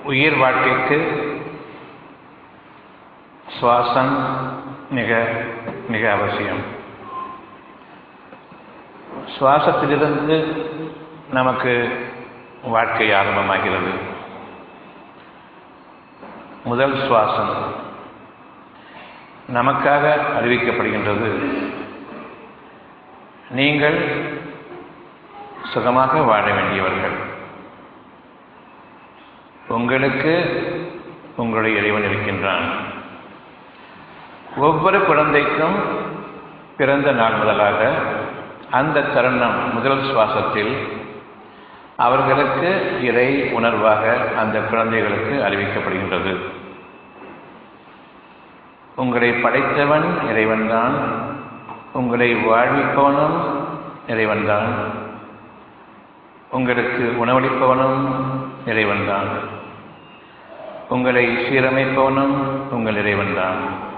உயிர் வாழ்க்கைக்கு சுவாசம் மிக மிக அவசியம் சுவாசத்திலிருந்து நமக்கு வாழ்க்கை ஆரம்பமாகிறது முதல் சுவாசம் நமக்காக அறிவிக்கப்படுகின்றது நீங்கள் சுகமாக வாழ வேண்டியவர்கள் உங்களுக்கு உங்களுடைய இறைவன் இருக்கின்றான் ஒவ்வொரு குழந்தைக்கும் பிறந்த நாள் முதலாக அந்த தருணம் முதல் சுவாசத்தில் அவர்களுக்கு இறை உணர்வாக அந்த குழந்தைகளுக்கு அறிவிக்கப்படுகின்றது உங்களை படைத்தவன் இறைவன்தான் உங்களை வாழ்விப்பவனும் இறைவன்தான் உங்களுக்கு உணவளிப்பவனும் இறைவன்தான் உங்களை சீரமைப்பவனும் உங்கள் இறைவன்தான்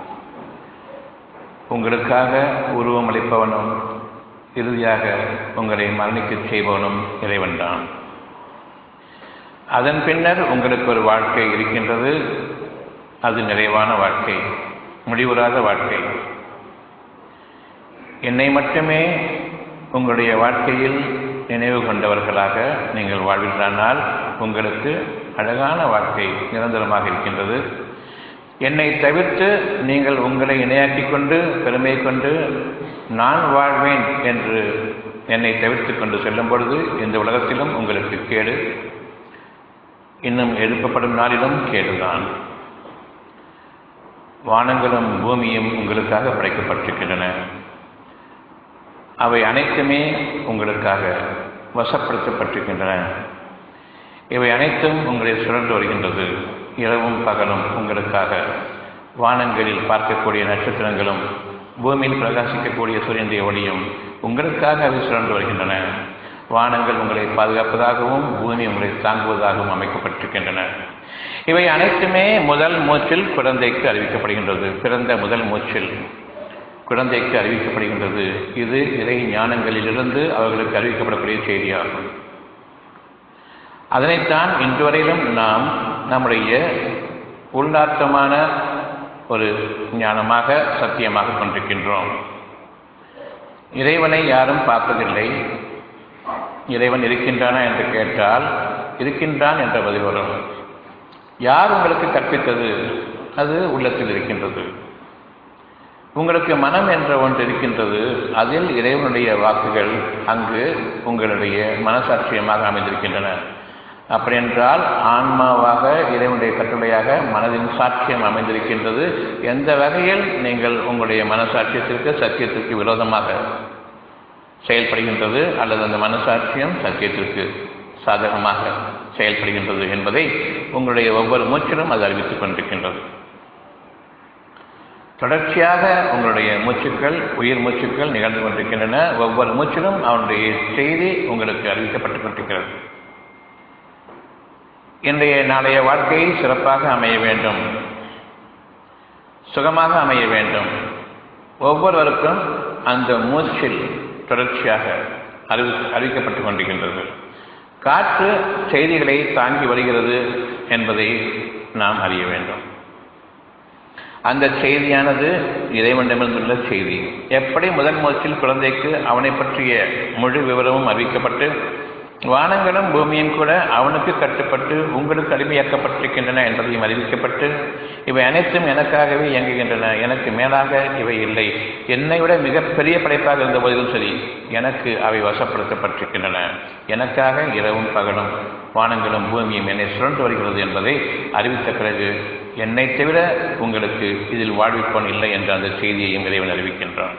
உங்களுக்காக உருவம் அளிப்பவனும் இறுதியாக உங்களை மரணிக்கச் செய்பவனும் இறைவன்தான் அதன் பின்னர் உங்களுக்கு ஒரு வாழ்க்கை இருக்கின்றது அது நிறைவான வாழ்க்கை முடிவுறாத வாழ்க்கை என்னை மட்டுமே உங்களுடைய வாழ்க்கையில் நினைவு கொண்டவர்களாக நீங்கள் வாழ்வீர்களானால் உங்களுக்கு அழகான வாழ்க்கை நிரந்தரமாக இருக்கின்றது என்னை தவிர்த்து நீங்கள் உங்களை இணையாக்கிக் கொண்டு பெருமை கொண்டு நான் வாழ்வேன் என்று என்னை தவிர்த்து கொண்டு செல்லும் பொழுது இந்த உலகத்திலும் உங்களுக்கு கேடு இன்னும் எழுப்பப்படும் நாளிலும் கேடுதான் வானங்களும் பூமியும் உங்களுக்காக படைக்கப்பட்டிருக்கின்றன அவை அனைத்துமே உங்களுக்காக வசப்படுத்தப்பட்டிருக்கின்றன இவை அனைத்தும் உங்களை சுழன்று வருகின்றது இரவும் பகலும் உங்களுக்காக வானங்களில் பார்க்கக்கூடிய நட்சத்திரங்களும் பூமியில் பிரகாசிக்கக்கூடிய சூரியனுடைய ஒளியும் உங்களுக்காக அவை சுழன்று வருகின்றன வானங்கள் உங்களை பாதுகாப்பதாகவும் பூமி உங்களை தாங்குவதாகவும் அமைக்கப்பட்டிருக்கின்றன இவை அனைத்துமே முதல் மூச்சில் குழந்தைக்கு அறிவிக்கப்படுகின்றது பிறந்த முதல் மூச்சில் குழந்தைக்கு அறிவிக்கப்படுகின்றது இது இறை ஞானங்களிலிருந்து அவர்களுக்கு அறிவிக்கப்படக்கூடிய செய்தியாகும் அதனைத்தான் இன்று வரையிலும் நாம் நம்முடைய உள்நாட்டமான ஒரு ஞானமாக சத்தியமாக கொண்டிருக்கின்றோம் இறைவனை யாரும் பார்ப்பதில்லை இறைவன் இருக்கின்றானா என்று கேட்டால் இருக்கின்றான் என்ற பதில் வரும் யார் உங்களுக்கு கற்பித்தது அது உள்ளத்தில் இருக்கின்றது உங்களுக்கு மனம் என்ற ஒன்று இருக்கின்றது அதில் இறைவனுடைய வாக்குகள் அங்கு உங்களுடைய மனசாட்சியமாக அமைந்திருக்கின்றன அப்படி என்றால் ஆன்மாவாக இறைவனுடைய கட்டுரையாக மனதின் சாட்சியம் அமைந்திருக்கின்றது எந்த வகையில் நீங்கள் உங்களுடைய மனசாட்சியத்திற்கு சத்தியத்திற்கு விரோதமாக செயல்படுகின்றது அல்லது அந்த மனசாட்சியம் சத்தியத்திற்கு சாதகமாக செயல்படுகின்றது என்பதை உங்களுடைய ஒவ்வொரு மூச்சிலும் அது அறிவித்துக் கொண்டிருக்கின்றது தொடர்ச்சியாக உங்களுடைய மூச்சுக்கள் உயிர் மூச்சுக்கள் நிகழ்ந்து கொண்டிருக்கின்றன ஒவ்வொரு மூச்சிலும் அவனுடைய செய்தி உங்களுக்கு அறிவிக்கப்பட்டுக் கொண்டிருக்கிறது இன்றைய நாளைய வாழ்க்கை சிறப்பாக அமைய வேண்டும் சுகமாக அமைய வேண்டும் ஒவ்வொருவருக்கும் அந்த மூச்சில் தொடர்ச்சியாக அறிவி அறிவிக்கப்பட்டுக் கொண்டிருக்கின்றது காற்று செய்திகளை தாங்கி வருகிறது என்பதை நாம் அறிய வேண்டும் அந்த செய்தியானது இறைவனிடமிருந்துள்ள செய்தி எப்படி முதல் மூச்சில் குழந்தைக்கு அவனை பற்றிய முழு விவரமும் அறிவிக்கப்பட்டு வானங்களும் பூமியும் கூட அவனுக்கு கட்டுப்பட்டு உங்களுக்கு அடிமையாக்கப்பட்டிருக்கின்றன என்பதையும் அறிவிக்கப்பட்டு இவை அனைத்தும் எனக்காகவே இயங்குகின்றன எனக்கு மேலாக இவை இல்லை என்னை விட மிகப்பெரிய படைப்பாக இருந்த போதிலும் சரி எனக்கு அவை வசப்படுத்தப்பட்டிருக்கின்றன எனக்காக இரவும் பகலும் வானங்களும் பூமியும் என்னை சுழன்று வருகிறது என்பதை அறிவித்த பிறகு என்னை தவிர உங்களுக்கு இதில் வாழ்விப்போன் இல்லை என்ற அந்த செய்தியையும் இறைவன் அறிவிக்கின்றான்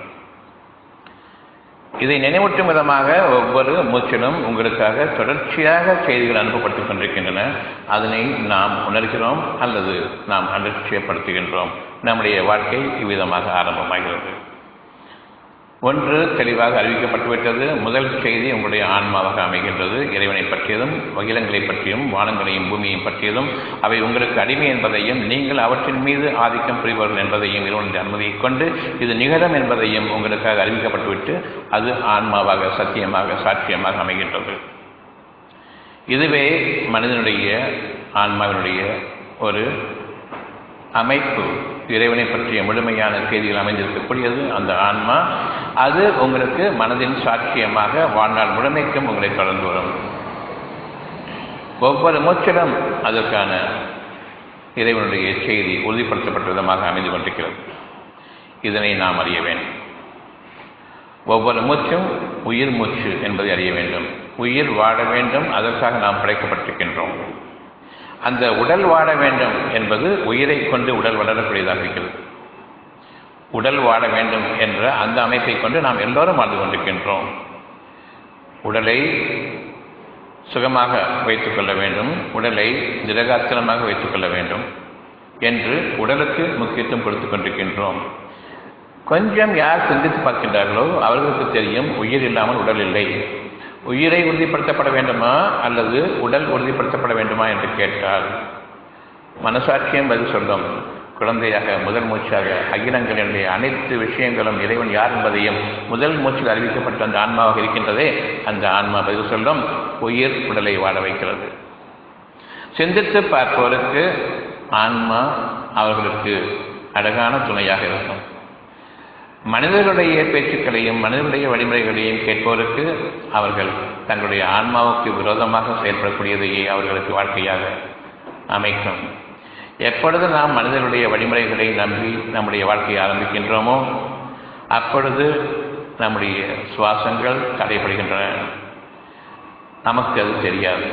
இதை நினைவூட்டும் விதமாக ஒவ்வொரு மூச்சிலும் உங்களுக்காக தொடர்ச்சியாக செய்திகள் அனுப்பப்பட்டுக் கொண்டிருக்கின்றன அதனை நாம் உணர்கிறோம் அல்லது நாம் அலட்சியப்படுத்துகின்றோம் நம்முடைய வாழ்க்கை இவ்விதமாக ஆரம்பமாகிறது ஒன்று தெளிவாக அறிவிக்கப்பட்டுவிட்டது முதல் செய்தி உங்களுடைய ஆன்மாவாக அமைகின்றது இறைவனை பற்றியதும் வகிலங்களை பற்றியும் வானங்களையும் பூமியையும் பற்றியதும் அவை உங்களுக்கு அடிமை என்பதையும் நீங்கள் அவற்றின் மீது ஆதிக்கம் புரிபவர்கள் என்பதையும் இறைவனுடைய அனுமதியை கொண்டு இது நிகழும் என்பதையும் உங்களுக்காக அறிவிக்கப்பட்டுவிட்டு அது ஆன்மாவாக சத்தியமாக சாட்சியமாக அமைகின்றது இதுவே மனிதனுடைய ஆன்மாவினுடைய ஒரு அமைப்பு இறைவனை பற்றிய முழுமையான செய்திகள் அமைந்திருக்கக்கூடியது அந்த ஆன்மா அது உங்களுக்கு மனதின் சாட்சியமாக வாழ்நாள் முழுமைக்கும் உங்களை தொடர்ந்து வரும் ஒவ்வொரு மூச்சிலும் அதற்கான இறைவனுடைய செய்தி உறுதிப்படுத்தப்பட்ட விதமாக அமைந்து கொண்டிருக்கிறது இதனை நாம் அறிய வேண்டும் ஒவ்வொரு மூச்சும் உயிர் மூச்சு என்பதை அறிய வேண்டும் உயிர் வாழ வேண்டும் அதற்காக நாம் படைக்கப்பட்டிருக்கின்றோம் அந்த உடல் வாழ வேண்டும் என்பது உயிரை கொண்டு உடல் வளரக்கூடியதாக இருக்கிறது உடல் வாழ வேண்டும் என்ற அந்த அமைப்பை கொண்டு நாம் எல்லோரும் வாழ்ந்து கொண்டிருக்கின்றோம் உடலை சுகமாக வைத்துக் கொள்ள வேண்டும் உடலை திரகாத்திரமாக வைத்துக் கொள்ள வேண்டும் என்று உடலுக்கு முக்கியத்துவம் கொடுத்து கொண்டிருக்கின்றோம் கொஞ்சம் யார் சிந்தித்து பார்க்கின்றார்களோ அவர்களுக்கு தெரியும் உயிர் இல்லாமல் உடல் இல்லை உயிரை உறுதிப்படுத்தப்பட வேண்டுமா அல்லது உடல் உறுதிப்படுத்தப்பட வேண்டுமா என்று கேட்டால் மனசாட்சியம் பதில் சொல்லும் குழந்தையாக முதல் மூச்சாக அகிலங்களினுடைய அனைத்து விஷயங்களும் இறைவன் யார் என்பதையும் முதல் மூச்சில் அறிவிக்கப்பட்ட அந்த ஆன்மாவாக இருக்கின்றதே அந்த ஆன்மா பதில் சொல்லும் உயிர் உடலை வாழ வைக்கிறது சிந்தித்து பார்ப்போருக்கு ஆன்மா அவர்களுக்கு அழகான துணையாக இருக்கும் மனிதர்களுடைய பேச்சுக்களையும் மனிதர்களுடைய வழிமுறைகளையும் கேட்போருக்கு அவர்கள் தங்களுடைய ஆன்மாவுக்கு விரோதமாக செயல்படக்கூடியதையே அவர்களுக்கு வாழ்க்கையாக அமைக்கும் எப்பொழுது நாம் மனிதர்களுடைய வழிமுறைகளை நம்பி நம்முடைய வாழ்க்கையை ஆரம்பிக்கின்றோமோ அப்பொழுது நம்முடைய சுவாசங்கள் தடைபடுகின்றன நமக்கு அது தெரியாது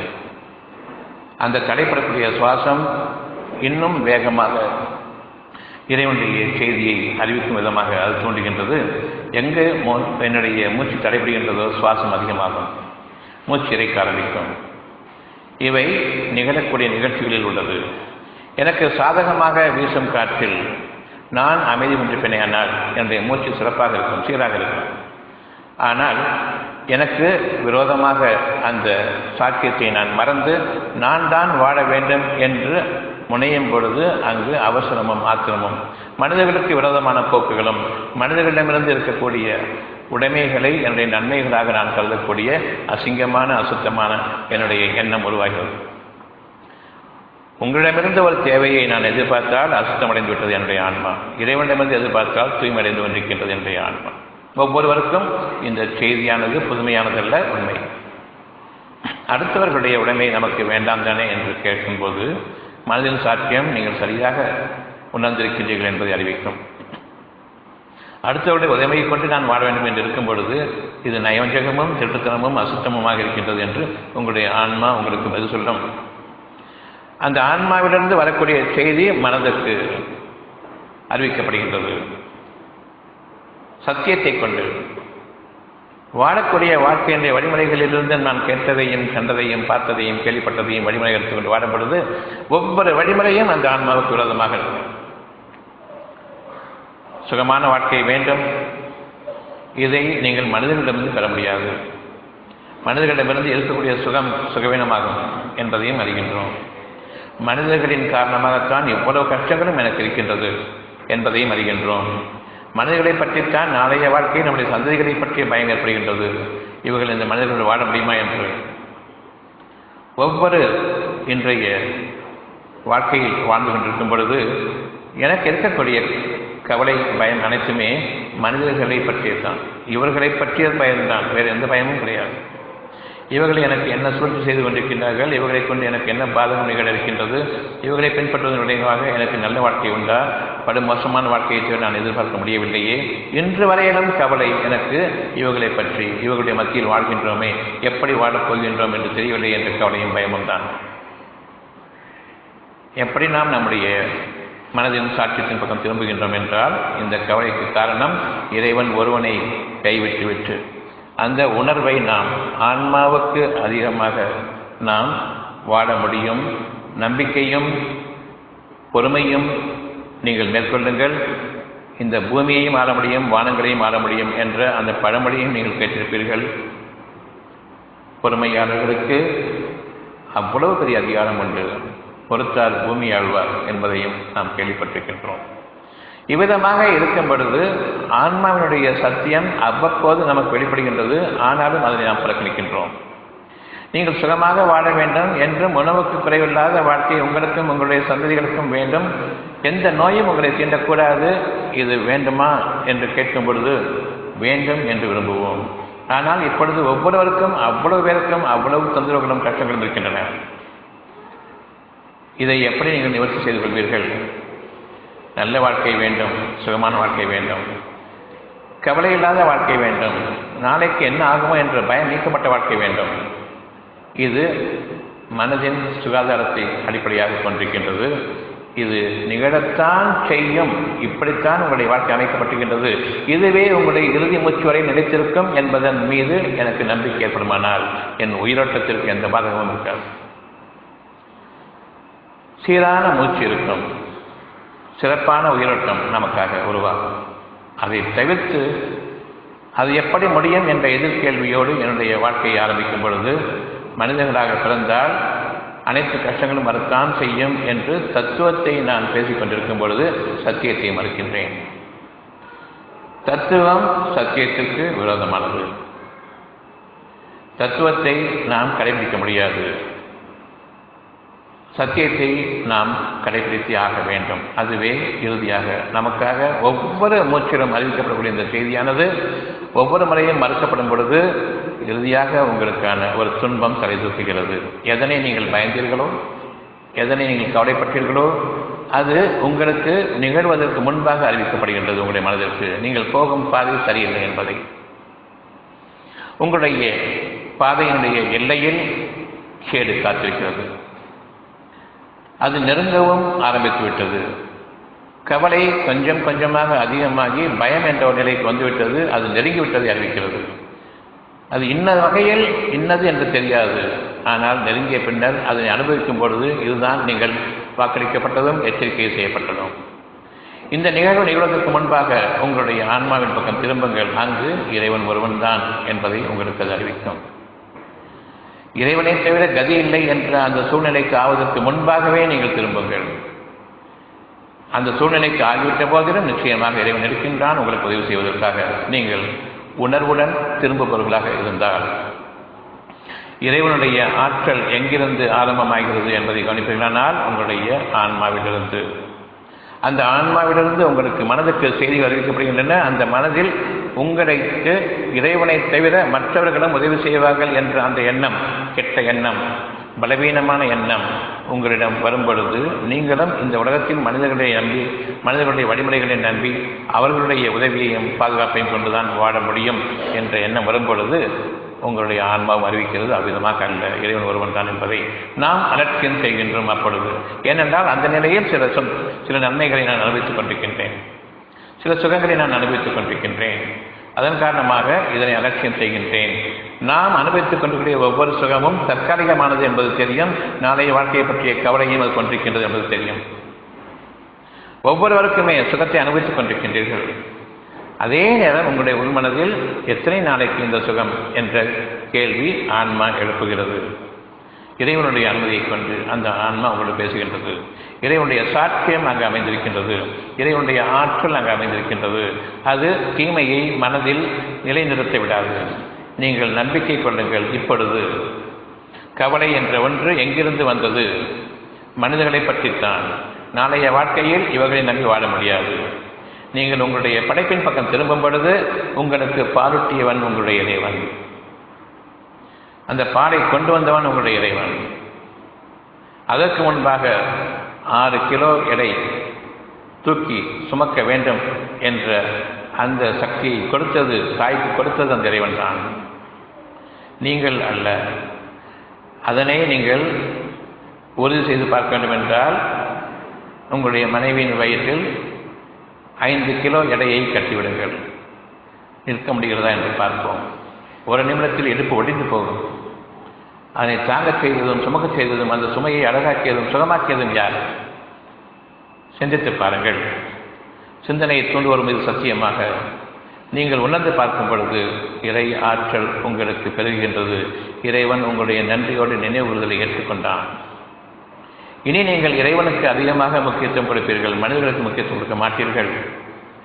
அந்த தடைப்படக்கூடிய சுவாசம் இன்னும் வேகமாக இறைவனுடைய செய்தியை அறிவிக்கும் விதமாக அது தூண்டுகின்றது எங்கே மோ என்னுடைய மூச்சு தடைபடுகின்றதோ சுவாசம் அதிகமாகும் மூச்சு இறைக்க ஆரம்பிக்கும் இவை நிகழக்கூடிய நிகழ்ச்சிகளில் உள்ளது எனக்கு சாதகமாக வீசும் காற்றில் நான் அமைதி கொண்டிருப்பேனேயானால் என்னுடைய மூச்சு சிறப்பாக இருக்கும் சீராக இருக்கும் ஆனால் எனக்கு விரோதமாக அந்த சாக்கியத்தை நான் மறந்து நான் தான் வாழ வேண்டும் என்று முனையும் பொழுது அங்கு அவசரமும் ஆத்திரமும் மனிதர்களுக்கு விரோதமான போக்குகளும் மனிதர்களிடமிருந்து இருக்கக்கூடிய உடைமைகளை என்னுடைய நன்மைகளாக நான் கருதக்கூடிய அசிங்கமான அசுத்தமான என்னுடைய எண்ணம் உருவாகிறது உங்களிடமிருந்து ஒரு தேவையை நான் எதிர்பார்த்தால் அசுத்தமடைந்து விட்டது என்னுடைய ஆன்மா இறைவனிடமிருந்து எதிர்பார்த்தால் தூய்மையடைந்து கொண்டிருக்கின்றது என்னுடைய ஆன்மா ஒவ்வொருவருக்கும் இந்த செய்தியானது புதுமையானதல்ல உண்மை அடுத்தவர்களுடைய உடைமை நமக்கு வேண்டாம் தானே என்று கேட்கும்போது மனதின் சாத்தியம் நீங்கள் சரியாக உணர்ந்திருக்கின்றீர்கள் என்பதை அறிவிக்கும் அடுத்தவருடைய உதவியை கொண்டு நான் வாழ வேண்டும் என்று இருக்கும் பொழுது இது நயவஞ்சகமும் திருட்டுத்தனமும் அசுத்தமுமாக இருக்கின்றது என்று உங்களுடைய ஆன்மா உங்களுக்கு பதில் சொல்லும் அந்த ஆன்மாவிலிருந்து வரக்கூடிய செய்தி மனதுக்கு அறிவிக்கப்படுகின்றது சத்தியத்தை கொண்டு வாழக்கூடிய வாழ்க்கையினுடைய வழிமுறைகளிலிருந்து நான் கேட்டதையும் கண்டதையும் பார்த்ததையும் கேள்விப்பட்டதையும் வழிமுறை எடுத்துக்கொண்டு வாடும் பொழுது ஒவ்வொரு வழிமுறையும் அந்த ஆன்மாவுக்கு விரோதமாக இருக்கும் சுகமான வாழ்க்கை வேண்டும் இதை நீங்கள் மனிதர்களிடமிருந்து பெற முடியாது மனிதர்களிடமிருந்து இருக்கக்கூடிய சுகம் சுகவீனமாகும் என்பதையும் அறிகின்றோம் மனிதர்களின் காரணமாகத்தான் எவ்வளவு கஷ்டங்களும் எனக்கு இருக்கின்றது என்பதையும் அறிகின்றோம் மனிதர்களை பற்றித்தான் நாளைய வாழ்க்கை நம்முடைய சந்ததிகளை பற்றிய பயம் ஏற்படுகின்றது இவர்கள் இந்த மனிதர்கள் வாழ முடியுமா என்று ஒவ்வொரு இன்றைய வாழ்க்கையில் வாழ்ந்து கொண்டிருக்கும் பொழுது எனக்கு இருக்கக்கூடிய கவலை பயம் அனைத்துமே மனிதர்களை பற்றியதுதான் இவர்களை பற்றிய பயம்தான் வேறு எந்த பயமும் கிடையாது இவர்களை எனக்கு என்ன சூழ்ச்சி செய்து கொண்டிருக்கின்றார்கள் இவர்களை கொண்டு எனக்கு என்ன பாதகம் நிகழ இருக்கின்றது இவர்களை பின்பற்றுவதன் விளைவாக எனக்கு நல்ல வாழ்க்கை உண்டா படு மோசமான வாழ்க்கையை நான் எதிர்பார்க்க முடியவில்லையே இன்று வரையிலும் கவலை எனக்கு இவர்களை பற்றி இவர்களுடைய மத்தியில் வாழ்கின்றோமே எப்படி வாழப் போகின்றோம் என்று தெரியவில்லை என்ற கவலையும் பயமும் தான் எப்படி நாம் நம்முடைய மனதின் சாட்சியத்தின் பக்கம் திரும்புகின்றோம் என்றால் இந்த கவலைக்கு காரணம் இறைவன் ஒருவனை கைவிட்டு விட்டு அந்த உணர்வை நாம் ஆன்மாவுக்கு அதிகமாக நாம் வாழ முடியும் நம்பிக்கையும் பொறுமையும் நீங்கள் மேற்கொள்ளுங்கள் இந்த பூமியையும் ஆள முடியும் வானங்களையும் ஆள முடியும் என்ற அந்த பழமொழியும் நீங்கள் கேட்டிருப்பீர்கள் பொறுமையாளர்களுக்கு அவ்வளவு பெரிய அதிகாரம் உண்டு பொறுத்தால் பூமி ஆழ்வார் என்பதையும் நாம் கேள்விப்பட்டிருக்கின்றோம் இவ்விதமாக இருக்கும் பொழுது ஆன்மாவினுடைய சத்தியம் அவ்வப்போது நமக்கு வெளிப்படுகின்றது ஆனாலும் அதனை நாம் புறக்கணிக்கின்றோம் நீங்கள் சுகமாக வாழ வேண்டும் என்றும் உணவுக்கு குறைவில்லாத வாழ்க்கை உங்களுக்கும் உங்களுடைய சந்ததிகளுக்கும் வேண்டும் எந்த நோயும் உங்களை தீண்டக்கூடாது இது வேண்டுமா என்று கேட்கும் பொழுது வேண்டும் என்று விரும்புவோம் ஆனால் இப்பொழுது ஒவ்வொருவருக்கும் அவ்வளவு பேருக்கும் அவ்வளவு தொந்தரவுகளும் கஷ்டங்களும் இருக்கின்றன இதை எப்படி நீங்கள் நிவர்த்தி செய்து கொள்வீர்கள் நல்ல வாழ்க்கை வேண்டும் சுகமான வாழ்க்கை வேண்டும் கவலை இல்லாத வாழ்க்கை வேண்டும் நாளைக்கு என்ன ஆகுமோ என்ற பயம் நீக்கப்பட்ட வாழ்க்கை வேண்டும் இது மனதின் சுகாதாரத்தை அடிப்படையாக கொண்டிருக்கின்றது இது நிகழத்தான் செய்யும் இப்படித்தான் உங்களுடைய வாழ்க்கை அமைக்கப்பட்டிருக்கின்றது இதுவே உங்களுடைய இறுதி மூச்சு வரை நிலைத்திருக்கும் என்பதன் மீது எனக்கு நம்பிக்கை ஏற்படுமானால் என் உயிரோட்டத்திற்கு எந்த பாதகமும் இருக்காது சீரான மூச்சு இருக்கும் சிறப்பான உயிரோட்டம் நமக்காக உருவாகும் அதை தவிர்த்து அது எப்படி முடியும் என்ற எதிர்கேள்வியோடு என்னுடைய வாழ்க்கையை ஆரம்பிக்கும் பொழுது மனிதர்களாக பிறந்தால் அனைத்து கஷ்டங்களும் மறுத்தான் செய்யும் என்று தத்துவத்தை நான் பேசிக் கொண்டிருக்கும் பொழுது சத்தியத்தை மறுக்கின்றேன் தத்துவம் சத்தியத்திற்கு விரோதமானது தத்துவத்தை நாம் கடைபிடிக்க முடியாது சத்தியத்தை நாம் கடைபிடித்தே ஆக வேண்டும் அதுவே இறுதியாக நமக்காக ஒவ்வொரு மூச்சிலும் அறிவிக்கப்படக்கூடிய இந்த செய்தியானது ஒவ்வொரு முறையும் மறுக்கப்படும் பொழுது இறுதியாக உங்களுக்கான ஒரு துன்பம் தலை தூக்குகிறது எதனை நீங்கள் பயந்தீர்களோ எதனை நீங்கள் கவலைப்பட்டீர்களோ அது உங்களுக்கு நிகழ்வதற்கு முன்பாக அறிவிக்கப்படுகின்றது உங்களுடைய மனதிற்கு நீங்கள் போகும் பாதை சரியில்லை என்பதை உங்களுடைய பாதையினுடைய எல்லையில் கேடு காத்திருக்கிறது அது நெருங்கவும் ஆரம்பித்து விட்டது கவலை கொஞ்சம் கொஞ்சமாக அதிகமாகி பயம் என்ற ஒரு நிலைக்கு வந்துவிட்டது அது நெருங்கிவிட்டதை அறிவிக்கிறது அது இன்ன வகையில் இன்னது என்று தெரியாது ஆனால் நெருங்கிய பின்னர் அதை அனுபவிக்கும் பொழுது இதுதான் நீங்கள் வாக்களிக்கப்பட்டதும் எச்சரிக்கை செய்யப்பட்டதும் இந்த நிகழ்வு நிகழ்வதற்கு முன்பாக உங்களுடைய ஆன்மாவின் பக்கம் திரும்புங்கள் அங்கு இறைவன் ஒருவன் தான் என்பதை உங்களுக்கு அது அறிவிக்கும் இறைவனை தவிர கதி இல்லை என்ற அந்த சூழ்நிலைக்கு ஆவதற்கு முன்பாகவே நீங்கள் திரும்புங்கள் அந்த சூழ்நிலைக்கு ஆகிவிட்ட போதிலும் நிச்சயமாக இறைவன் இருக்கின்றான் உங்களுக்கு உதவி செய்வதற்காக நீங்கள் உணர்வுடன் திரும்புபவர்களாக இருந்தால் இறைவனுடைய ஆற்றல் எங்கிருந்து ஆரம்பமாகிறது என்பதை கவனிப்பீர்களானால் உங்களுடைய ஆன்மாவிலிருந்து அந்த ஆன்மாவிலிருந்து உங்களுக்கு மனதுக்கு செய்திகள் அறிவிக்கப்படுகின்றன அந்த மனதில் உங்களுக்கு இறைவனை தவிர மற்றவர்களும் உதவி செய்வார்கள் என்ற அந்த எண்ணம் கெட்ட எண்ணம் பலவீனமான எண்ணம் உங்களிடம் வரும் பொழுது நீங்களும் இந்த உலகத்தில் மனிதர்களை நம்பி மனிதர்களுடைய வழிமுறைகளை நம்பி அவர்களுடைய உதவியையும் பாதுகாப்பையும் கொண்டுதான் வாழ முடியும் என்ற எண்ணம் வரும் பொழுது உங்களுடைய ஆன்மாவும் அறிவிக்கிறது அவ்விதமாக அல்ல இறைவன் ஒருவன் தான் என்பதை நாம் அலட்சியம் செய்கின்றோம் அப்பொழுது ஏனென்றால் அந்த நிலையில் சில சொல் சில நன்மைகளை நான் அனுபவித்துக் கொண்டிருக்கின்றேன் சில சுகங்களை நான் அனுபவித்துக் கொண்டிருக்கின்றேன் அதன் காரணமாக இதனை அலட்சியம் செய்கின்றேன் நாம் அனுபவித்துக் கொண்டிருக்கிற ஒவ்வொரு சுகமும் தற்காலிகமானது என்பது தெரியும் நாளைய வாழ்க்கையை பற்றிய கவலையும் அது கொண்டிருக்கின்றது என்பது தெரியும் ஒவ்வொருவருக்குமே சுகத்தை அனுபவித்துக் கொண்டிருக்கின்றீர்கள் அதே நேரம் உங்களுடைய உள்மனதில் எத்தனை நாளைக்கு இந்த சுகம் என்ற கேள்வி ஆன்மா எழுப்புகிறது இறைவனுடைய அனுமதியை கொண்டு அந்த ஆன்மா உங்களோடு பேசுகின்றது இறைவனுடைய சாட்சியம் அங்கு அமைந்திருக்கின்றது இறைவனுடைய ஆற்றல் அங்கு அமைந்திருக்கின்றது அது தீமையை மனதில் நிலைநிறுத்த விடாது நீங்கள் நம்பிக்கை கொள்ளுங்கள் இப்பொழுது கவலை என்ற ஒன்று எங்கிருந்து வந்தது மனிதர்களை பற்றித்தான் நாளைய வாழ்க்கையில் இவர்களை நம்பி வாழ முடியாது நீங்கள் உங்களுடைய படைப்பின் பக்கம் திரும்பும் பொழுது உங்களுக்கு பாலூட்டியவன் உங்களுடைய இறைவன் அந்த பாலை கொண்டு வந்தவன் உங்களுடைய இறைவன் அதற்கு முன்பாக ஆறு கிலோ எடை தூக்கி சுமக்க வேண்டும் என்ற அந்த சக்தியை கொடுத்தது தாய்க்கு கொடுத்தது அந்த இறைவன் தான் நீங்கள் அல்ல அதனை நீங்கள் உறுதி செய்து பார்க்க வேண்டும் என்றால் உங்களுடைய மனைவியின் வயிற்றில் ஐந்து கிலோ எடையை கட்டிவிடுங்கள் நிற்க முடிகிறதா என்று பார்ப்போம் ஒரு நிமிடத்தில் இடுப்பு ஒடிந்து போகும் அதனை தாங்கச் செய்ததும் சுமக்கச் செய்ததும் அந்த சுமையை அழகாக்கியதும் சுகமாக்கியதும் யார் சிந்தித்து பாருங்கள் சிந்தனையை தூண்டுவரும் இது சத்தியமாக நீங்கள் உணர்ந்து பார்க்கும் பொழுது இறை ஆற்றல் உங்களுக்கு பெருகுகின்றது இறைவன் உங்களுடைய நன்றியோடு நினைவுறுதலை ஏற்றுக்கொண்டான் இனி நீங்கள் இறைவனுக்கு அதிகமாக முக்கியத்துவம் கொடுப்பீர்கள் மனிதர்களுக்கு முக்கியத்துவம் கொடுக்க மாட்டீர்கள்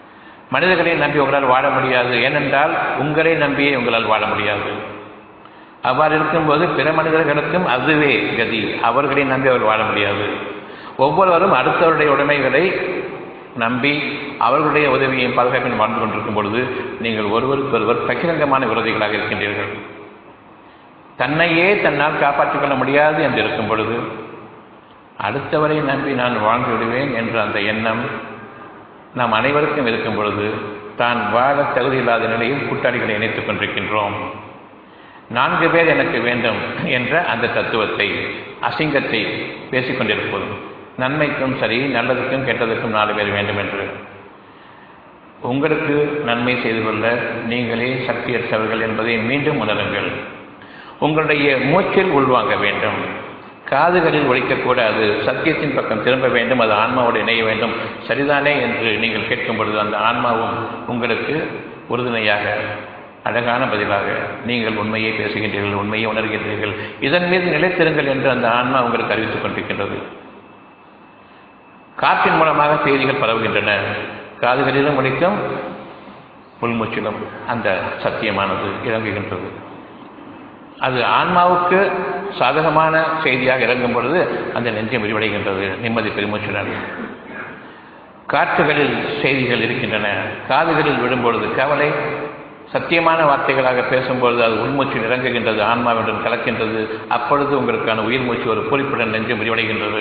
மனிதர்களை நம்பி உங்களால் வாழ முடியாது ஏனென்றால் உங்களை நம்பியே உங்களால் வாழ முடியாது அவ்வாறு இருக்கும்போது பிற மனிதர்களுக்கும் அதுவே கதி அவர்களை நம்பி அவர் வாழ முடியாது ஒவ்வொருவரும் அடுத்தவருடைய உடைமைகளை நம்பி அவர்களுடைய உதவியையும் பாதுகாப்பையும் வாழ்ந்து கொண்டிருக்கும் பொழுது நீங்கள் ஒருவருக்கு ஒருவர் பகிரங்கமான விரோதிகளாக இருக்கின்றீர்கள் தன்னையே தன்னால் காப்பாற்றிக் கொள்ள முடியாது என்று இருக்கும் பொழுது அடுத்தவரை நம்பி நான் வாழ்ந்து விடுவேன் என்ற அந்த எண்ணம் நாம் அனைவருக்கும் இருக்கும் பொழுது தான் வாழ தகுதியில்லாத நிலையில் கூட்டாளிகளை இணைத்துக் கொண்டிருக்கின்றோம் நான்கு பேர் எனக்கு வேண்டும் என்ற அந்த தத்துவத்தை அசிங்கத்தை பேசிக்கொண்டிருப்பதும் நன்மைக்கும் சரி நல்லதுக்கும் கெட்டதுக்கும் நாலு பேர் வேண்டும் என்று உங்களுக்கு நன்மை செய்து கொள்ள நீங்களே சக்தியற்றவர்கள் என்பதை மீண்டும் உணருங்கள் உங்களுடைய மூச்சில் உள்வாங்க வேண்டும் காதுகளில் ஒழிக்கக்கூடாது சத்தியத்தின் பக்கம் திரும்ப வேண்டும் அது ஆன்மாவோடு இணைய வேண்டும் சரிதானே என்று நீங்கள் கேட்கும் பொழுது அந்த ஆன்மாவும் உங்களுக்கு உறுதுணையாக அழகான பதிலாக நீங்கள் உண்மையை பேசுகின்றீர்கள் உண்மையை உணர்கின்றீர்கள் இதன் மீது நிலைத்திருங்கள் என்று அந்த ஆன்மா உங்களுக்கு அறிவித்துக் கொண்டிருக்கின்றது காற்றின் மூலமாக செய்திகள் பரவுகின்றன காதுகளிலும் ஒழிக்கும் உள்மூச்சிலும் அந்த சத்தியமானது இறங்குகின்றது அது ஆன்மாவுக்கு சாதகமான செய்தியாக இறங்கும் பொழுது அந்த நெஞ்சம் விரிவடைகின்றது நிம்மதி பெருமூச்சுடன் காற்றுகளில் செய்திகள் இருக்கின்றன காதுகளில் விடும்பொழுது கவலை சத்தியமான வார்த்தைகளாக பேசும்பொழுது அது உள்மூச்சில் இறங்குகின்றது ஆன்மாவுடன் கலக்கின்றது அப்பொழுது உங்களுக்கான உயிர் மூச்சு ஒரு குறிப்புடன் நெஞ்சம் விரிவடைகின்றது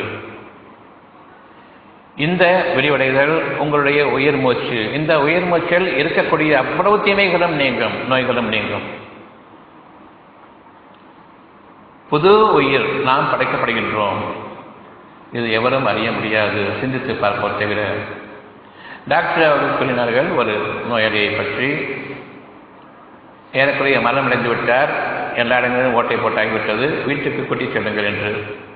இந்த விரிவடைதல் உங்களுடைய உயிர் மூச்சு இந்த உயிர் மூச்சில் இருக்கக்கூடிய அவ்வளவு தீமைகளும் நீங்கும் நோய்களும் நீங்கும் புது உயிர் நாம் படைக்கப்படுகின்றோம் இது எவரும் அறிய முடியாது சிந்தித்து பார்ப்போர் தவிர டாக்டர் அவர்கள் கூறினார்கள் ஒரு நோயாளியை பற்றி ஏறக்குறைய மரணமடைந்து விட்டார் எல்லா இடங்களிலும் ஓட்டை போட்டாகிவிட்டது வீட்டுக்கு கூட்டிச் செல்லுங்கள் என்று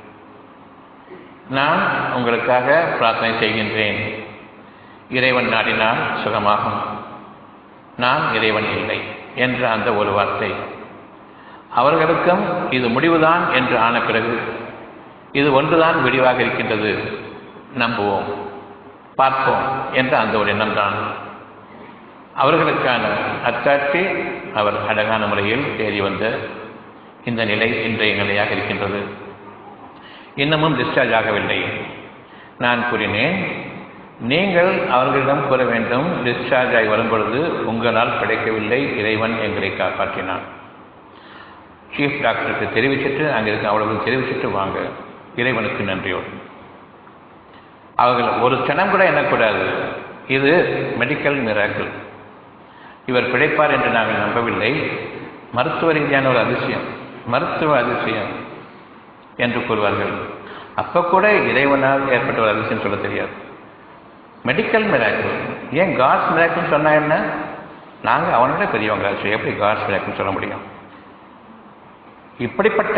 நான் உங்களுக்காக பிரார்த்தனை செய்கின்றேன் இறைவன் நாடினால் சுகமாகும் நான் இறைவன் இல்லை என்ற அந்த ஒரு வார்த்தை அவர்களுக்கும் இது முடிவுதான் என்று ஆன பிறகு இது ஒன்றுதான் விடிவாக இருக்கின்றது நம்புவோம் பார்ப்போம் என்ற அந்த ஒரு எண்ணம் தான் அவர்களுக்கான அத்தாட்சி அவர் அழகான முறையில் தேடி வந்த இந்த நிலை இன்றைய நிலையாக இருக்கின்றது இன்னமும் டிஸ்சார்ஜ் ஆகவில்லை நான் கூறினேன் நீங்கள் அவர்களிடம் கூற வேண்டும் டிஸ்சார்ஜ் ஆகி வரும்பொழுது உங்களால் கிடைக்கவில்லை இறைவன் எங்களை காப்பாற்றினான் சீஃப் டாக்டருக்கு தெரிவிச்சிட்டு அங்கே இருக்க அவ்வளவு தெரிவிச்சிட்டு வாங்க இறைவனுக்கு நன்றியோடு அவர்கள் ஒரு க்ஷணம் கூட எண்ணக்கூடாது இது மெடிக்கல் மிராக்கிள் இவர் பிழைப்பார் என்று நாங்கள் நம்பவில்லை மருத்துவ ரீதியான ஒரு அதிசயம் மருத்துவ அதிசயம் என்று கூறுவார்கள் அப்போ கூட இறைவனால் ஏற்பட்ட ஒரு அதிசயம் சொல்ல தெரியாது மெடிக்கல் மிராக்கிள் ஏன் காட்ஸ் மிராக்கிள் சொன்னா என்ன நாங்கள் அவனோட பெரியவங்களாச்சு எப்படி காட்ஸ் மிராக்கிள் சொல்ல முடியும் இப்படிப்பட்ட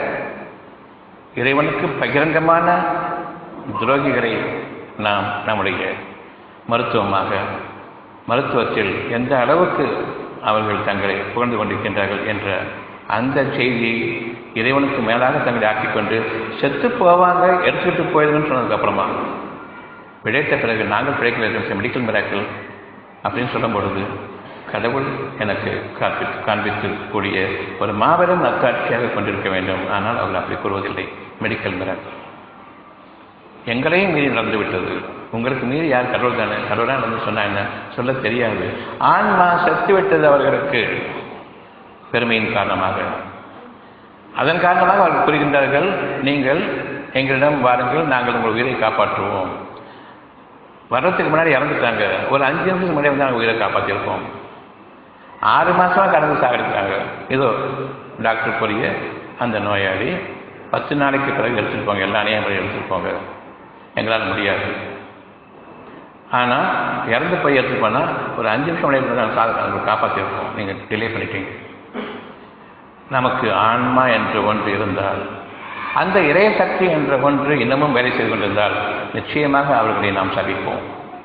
இறைவனுக்கு பகிரங்கமான துரோகிகளை நாம் நம்முடைய மருத்துவமாக மருத்துவத்தில் எந்த அளவுக்கு அவர்கள் தங்களை புகழ்ந்து கொண்டிருக்கின்றார்கள் என்ற அந்த செய்தியை இறைவனுக்கு மேலாக தங்களை ஆக்கிக்கொண்டு செத்து போவாங்க எடுத்துக்கிட்டு போயிடுங்கன்னு சொன்னதுக்கு அப்புறமா பிழைத்த பிறகு நாங்கள் பிழைக்கல மெடிக்கல் மிராக்கள் அப்படின்னு சொல்லும் பொழுது கடவுள் எனக்கு காண்பித்து காண்பித்து கூடிய ஒரு மாபெரும் நற்காட்சியாக கொண்டிருக்க வேண்டும் ஆனால் அவர் அப்படி கூறுவதில்லை மெடிக்கல் மிராக்கள் எங்களையும் மீறி நடந்து விட்டது உங்களுக்கு மீறி யார் கடவுள் தானே கடவுளாக நடந்து சொன்னா என்ன சொல்ல தெரியாது ஆன்மா செத்து விட்டது அவர்களுக்கு பெருமையின் காரணமாக அதன் காரணமாக அவர்கள் கூறுகின்றார்கள் நீங்கள் எங்களிடம் வாருங்கள் நாங்கள் உங்கள் உயிரை காப்பாற்றுவோம் வர்றதுக்கு முன்னாடி இறந்துட்டாங்க ஒரு அஞ்சு நிமிஷத்துக்கு முன்னாடி வந்து நாங்கள் உயிரை காப்பாற்றிருக்கோம் ஆறு மாதமாக கடந்து சாகடித்தாங்க ஏதோ டாக்டர் கூறிய அந்த நோயாளி பத்து நாளைக்கு பிறகு எடுத்துட்டு போங்க எல்லா அநியாயம் எடுத்துட்டு போங்க எங்களால் முடியாது ஆனால் இறந்து போய் எடுத்துட்டு போனால் ஒரு அஞ்சு நிமிஷம் முன்னாடி நாங்கள் சாக காப்பாற்றிருக்கோம் நீங்கள் டிலே பண்ணிட்டீங்க நமக்கு ஆன்மா என்று ஒன்று இருந்தால் அந்த இறைய சக்தி என்ற ஒன்று இன்னமும் வேலை செய்து கொண்டிருந்தால் நிச்சயமாக அவர்களை நாம் சபிப்போம்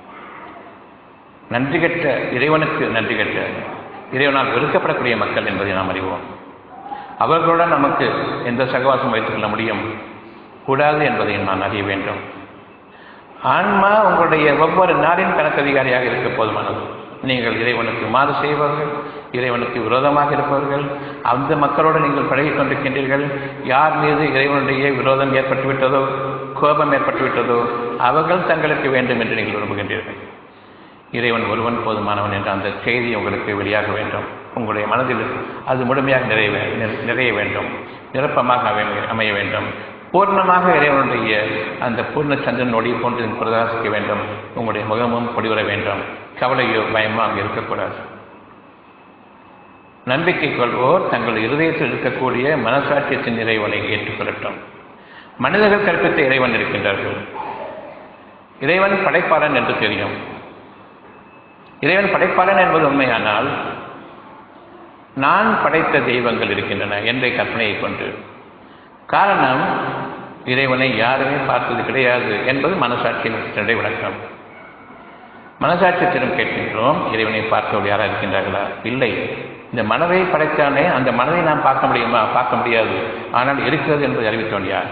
நன்றி கெட்ட இறைவனுக்கு நன்றி கெட்ட இறைவனால் வெறுக்கப்படக்கூடிய மக்கள் என்பதை நாம் அறிவோம் அவர்களுடன் நமக்கு எந்த சகவாசம் வைத்துக் கொள்ள முடியும் கூடாது என்பதை நான் அறிய வேண்டும் ஆன்மா உங்களுடைய ஒவ்வொரு நாளின் கணக்கதிகாரியாக இருக்க போதுமானது நீங்கள் இறைவனுக்கு மாறு செய்பவர்கள் இறைவனுக்கு விரோதமாக இருப்பவர்கள் அந்த மக்களோடு நீங்கள் பழகிக் கொண்டிருக்கின்றீர்கள் யார் மீது இறைவனுடைய விரோதம் ஏற்பட்டுவிட்டதோ கோபம் ஏற்பட்டுவிட்டதோ அவர்கள் தங்களுக்கு வேண்டும் என்று நீங்கள் விரும்புகின்றீர்கள் இறைவன் ஒருவன் போதுமானவன் என்ற அந்த செய்தி உங்களுக்கு வெளியாக வேண்டும் உங்களுடைய மனதில் அது முழுமையாக நிறைய நிறைய வேண்டும் நிரப்பமாக அமைய அமைய வேண்டும் பூர்ணமாக இறைவனுடைய அந்த பூர்ண சந்திரன் ஒளி போன்று பிரகாசிக்க வேண்டும் உங்களுடைய முகமும் பொடிவர வேண்டும் கவலையோ பயமோ அங்கே இருக்கக்கூடாது நம்பிக்கை கொள்வோர் தங்கள் இருதயத்தில் இருக்கக்கூடிய மனசாட்சியத்தின் இறைவனை ஏற்றுக்கொள்ளட்டும் மனிதர்கள் கற்பித்த இறைவன் இருக்கின்றார்கள் இறைவன் படைப்பாளன் என்று தெரியும் இறைவன் படைப்பாளன் என்பது உண்மையானால் நான் படைத்த தெய்வங்கள் இருக்கின்றன என்ற கற்பனையை கொண்டு காரணம் இறைவனை யாருமே பார்த்தது கிடையாது என்பது மனசாட்சியின் விளக்கம் மனசாட்சியத்திடம் கேட்கின்றோம் இறைவனை பார்த்தவர்கள் யாரா இருக்கின்றார்களா இல்லை இந்த மனதை படைத்தானே அந்த மனதை நாம் பார்க்க முடியுமா பார்க்க முடியாது ஆனால் இருக்கிறது என்பதை அறிவித்தவன் யார்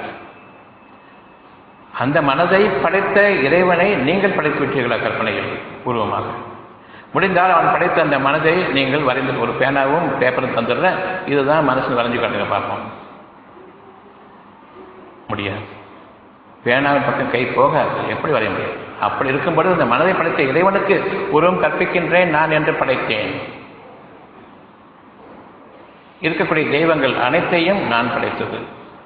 அந்த மனதை படைத்த இறைவனை நீங்கள் படைத்து விட்டீர்களா கற்பனையில் பூர்வமாக முடிந்தால் அவன் படைத்த அந்த மனதை நீங்கள் வரைந்து ஒரு பேனாவும் பேப்பரும் தந்துடுறேன் இதுதான் மனசில் வரைஞ்சு காட்டுங்க பார்ப்போம் முடியாது பேனாவின் பக்கம் கை போகாது எப்படி வரைய முடியாது அப்படி இருக்கும்போது அந்த மனதை படைத்த இறைவனுக்கு உருவம் கற்பிக்கின்றேன் நான் என்று படைத்தேன் இருக்கக்கூடிய தெய்வங்கள் அனைத்தையும் நான் படைத்தது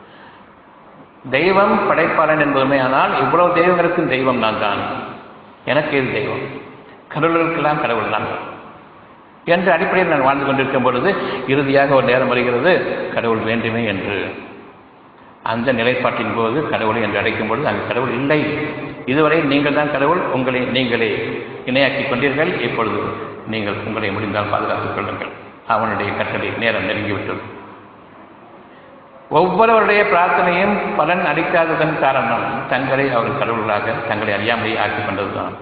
தெய்வம் படைப்பாளன் என்பதுமே ஆனால் இவ்வளவு தெய்வங்களுக்கும் தெய்வம் நான் தான் எனக்கு இது தெய்வம் கடவுளுக்கெல்லாம் கடவுள் தான் என்ற அடிப்படையில் நான் வாழ்ந்து கொண்டிருக்கும் பொழுது இறுதியாக ஒரு நேரம் வருகிறது கடவுள் வேண்டுமே என்று அந்த நிலைப்பாட்டின் போது கடவுளை என்று அழைக்கும் பொழுது அங்கு கடவுள் இல்லை இதுவரை நீங்கள் தான் கடவுள் உங்களை நீங்களே இணையாக்கிக் கொண்டீர்கள் இப்பொழுது நீங்கள் உங்களை முடிந்தால் பாதுகாத்துக் கொள்ளுங்கள் அவனுடைய கட்டளை நேரம் நெருங்கிவிட்டது ஒவ்வொருவருடைய பிரார்த்தனையும் பலன் அளிக்காததன் காரணம் தங்களை அவர்கள் கடவுள்களாக தங்களை அறியாமலே ஆக்கிக் கொண்டதுதான்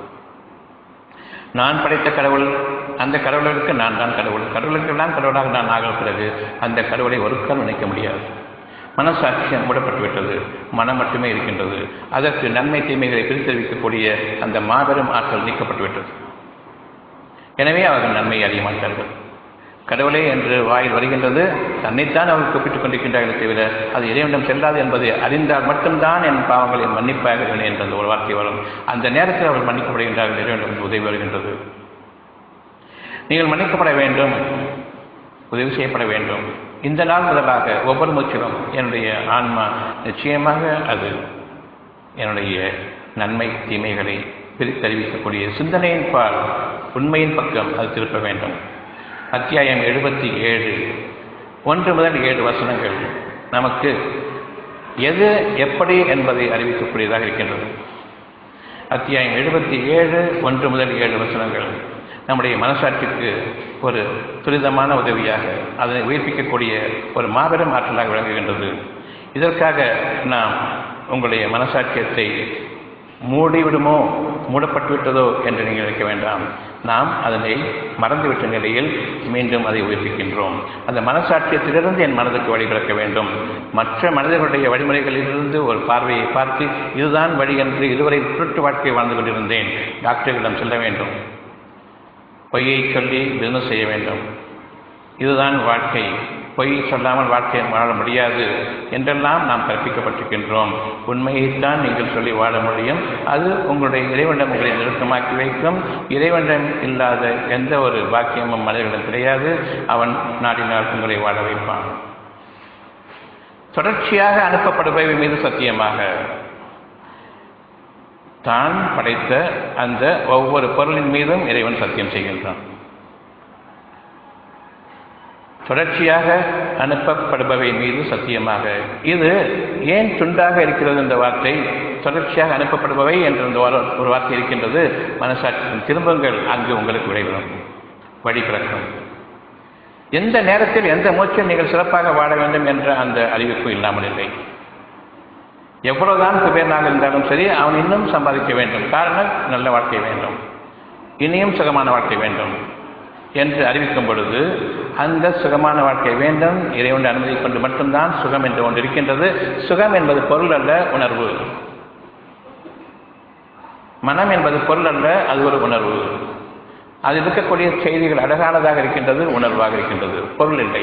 நான் படைத்த கடவுள் அந்த கடவுளுக்கு நான் தான் கடவுள் கடவுளுக்கெல்லாம் கடவுளாக நான் ஆக பிறகு அந்த கடவுளை ஒரு கால் நினைக்க முடியாது மனசாட்சியம் மூடப்பட்டு விட்டது மனம் மட்டுமே இருக்கின்றது அதற்கு நன்மை தீமைகளை பிரித்தறிவிக்கக்கூடிய அந்த மாபெரும் ஆற்றல் நீக்கப்பட்டு விட்டது எனவே அவர்கள் நன்மையை அறிய மாட்டார்கள் கடவுளே என்று வாயில் வருகின்றது தன்னைத்தான் அவர்கள் கூப்பிட்டுக் கொண்டிருக்கின்றார்கள் தவிர அது இறைவனிடம் செல்லாது என்பதை அறிந்தால் மட்டும்தான் என் பாவங்களை மன்னிப்பாக என்ற அந்த ஒரு வார்த்தை வரும் அந்த நேரத்தில் அவர்கள் மன்னிக்கப்படுகின்றார்கள் இறைவனிடம் உதவி வருகின்றது நீங்கள் மன்னிக்கப்பட வேண்டும் உதவி செய்யப்பட வேண்டும் இந்த நாள் முதலாக ஒவ்வொரு மூச்சிலும் என்னுடைய ஆன்மா நிச்சயமாக அது என்னுடைய நன்மை தீமைகளை பிரித்தறிவிக்கக்கூடிய சிந்தனையின் பால் உண்மையின் பக்கம் அது திருப்ப வேண்டும் அத்தியாயம் எழுபத்தி ஏழு ஒன்று முதல் ஏழு வசனங்கள் நமக்கு எது எப்படி என்பதை அறிவிக்கக்கூடியதாக இருக்கின்றது அத்தியாயம் எழுபத்தி ஏழு ஒன்று முதல் ஏழு வசனங்கள் நம்முடைய மனசாட்சிக்கு ஒரு துரிதமான உதவியாக அதனை உயிர்ப்பிக்கக்கூடிய ஒரு மாபெரும் ஆற்றலாக விளங்குகின்றது இதற்காக நாம் உங்களுடைய மனசாட்சியத்தை மூடிவிடுமோ மூடப்பட்டு விட்டதோ என்று நீங்கள் நினைக்க வேண்டாம் நாம் அதனை மறந்துவிட்ட நிலையில் மீண்டும் அதை உயிர்ப்பிக்கின்றோம் அந்த மனசாட்சியத்திலிருந்து என் மனதுக்கு வழிபிறக்க வேண்டும் மற்ற மனிதர்களுடைய வழிமுறைகளிலிருந்து ஒரு பார்வையை பார்த்து இதுதான் வழி என்று இதுவரை திருட்டு வாழ்க்கை வாழ்ந்து கொண்டிருந்தேன் டாக்டர்களிடம் செல்ல வேண்டும் பொய்யை சொல்லி பிசினஸ் செய்ய வேண்டும் இதுதான் வாழ்க்கை பொய் சொல்லாமல் வாழ்க்கையை வாழ முடியாது என்றெல்லாம் நாம் கற்பிக்கப்பட்டிருக்கின்றோம் உண்மையைத்தான் நீங்கள் சொல்லி வாழ முடியும் அது உங்களுடைய இறைவனிடம் உங்களை நெருக்கமாக்கி வைக்கும் இறைவனிடம் இல்லாத எந்த ஒரு பாக்கியமும் மனிதர்களிடம் கிடையாது அவன் நாடினால் உங்களை வாழ வைப்பான் தொடர்ச்சியாக அனுப்பப்படுபவை மீது சத்தியமாக தான் படைத்த அந்த ஒவ்வொரு பொருளின் மீதும் இறைவன் சத்தியம் செய்கின்றான் தொடர்ச்சியாக அனுப்பப்படுபவை மீது சத்தியமாக இது ஏன் துண்டாக இருக்கிறது இந்த வார்த்தை தொடர்ச்சியாக அனுப்பப்படுபவை என்ற இந்த ஒரு வார்த்தை இருக்கின்றது மனசாட்சியின் திரும்பங்கள் அங்கு உங்களுக்கு விடைபெறும் வழி பிறக்கும் எந்த நேரத்தில் எந்த மூச்சில் நீங்கள் சிறப்பாக வாழ வேண்டும் என்ற அந்த அறிவிப்பு இல்லாமல் இல்லை எவ்வளவுதான் குபேரனாக இருந்தாலும் சரி அவன் இன்னும் சம்பாதிக்க வேண்டும் காரணம் நல்ல வாழ்க்கை வேண்டும் இனியும் சுகமான வாழ்க்கை வேண்டும் என்று அறிவிக்கும் பொழுது அந்த சுகமான வாழ்க்கை வேண்டும் இறைவனுடைய அனுமதி கொண்டு மட்டும்தான் சுகம் என்று ஒன்று இருக்கின்றது சுகம் என்பது பொருள் அல்ல உணர்வு மனம் என்பது பொருள் அல்ல அது ஒரு உணர்வு அதில் இருக்கக்கூடிய செய்திகள் அழகானதாக இருக்கின்றது உணர்வாக இருக்கின்றது பொருள் இல்லை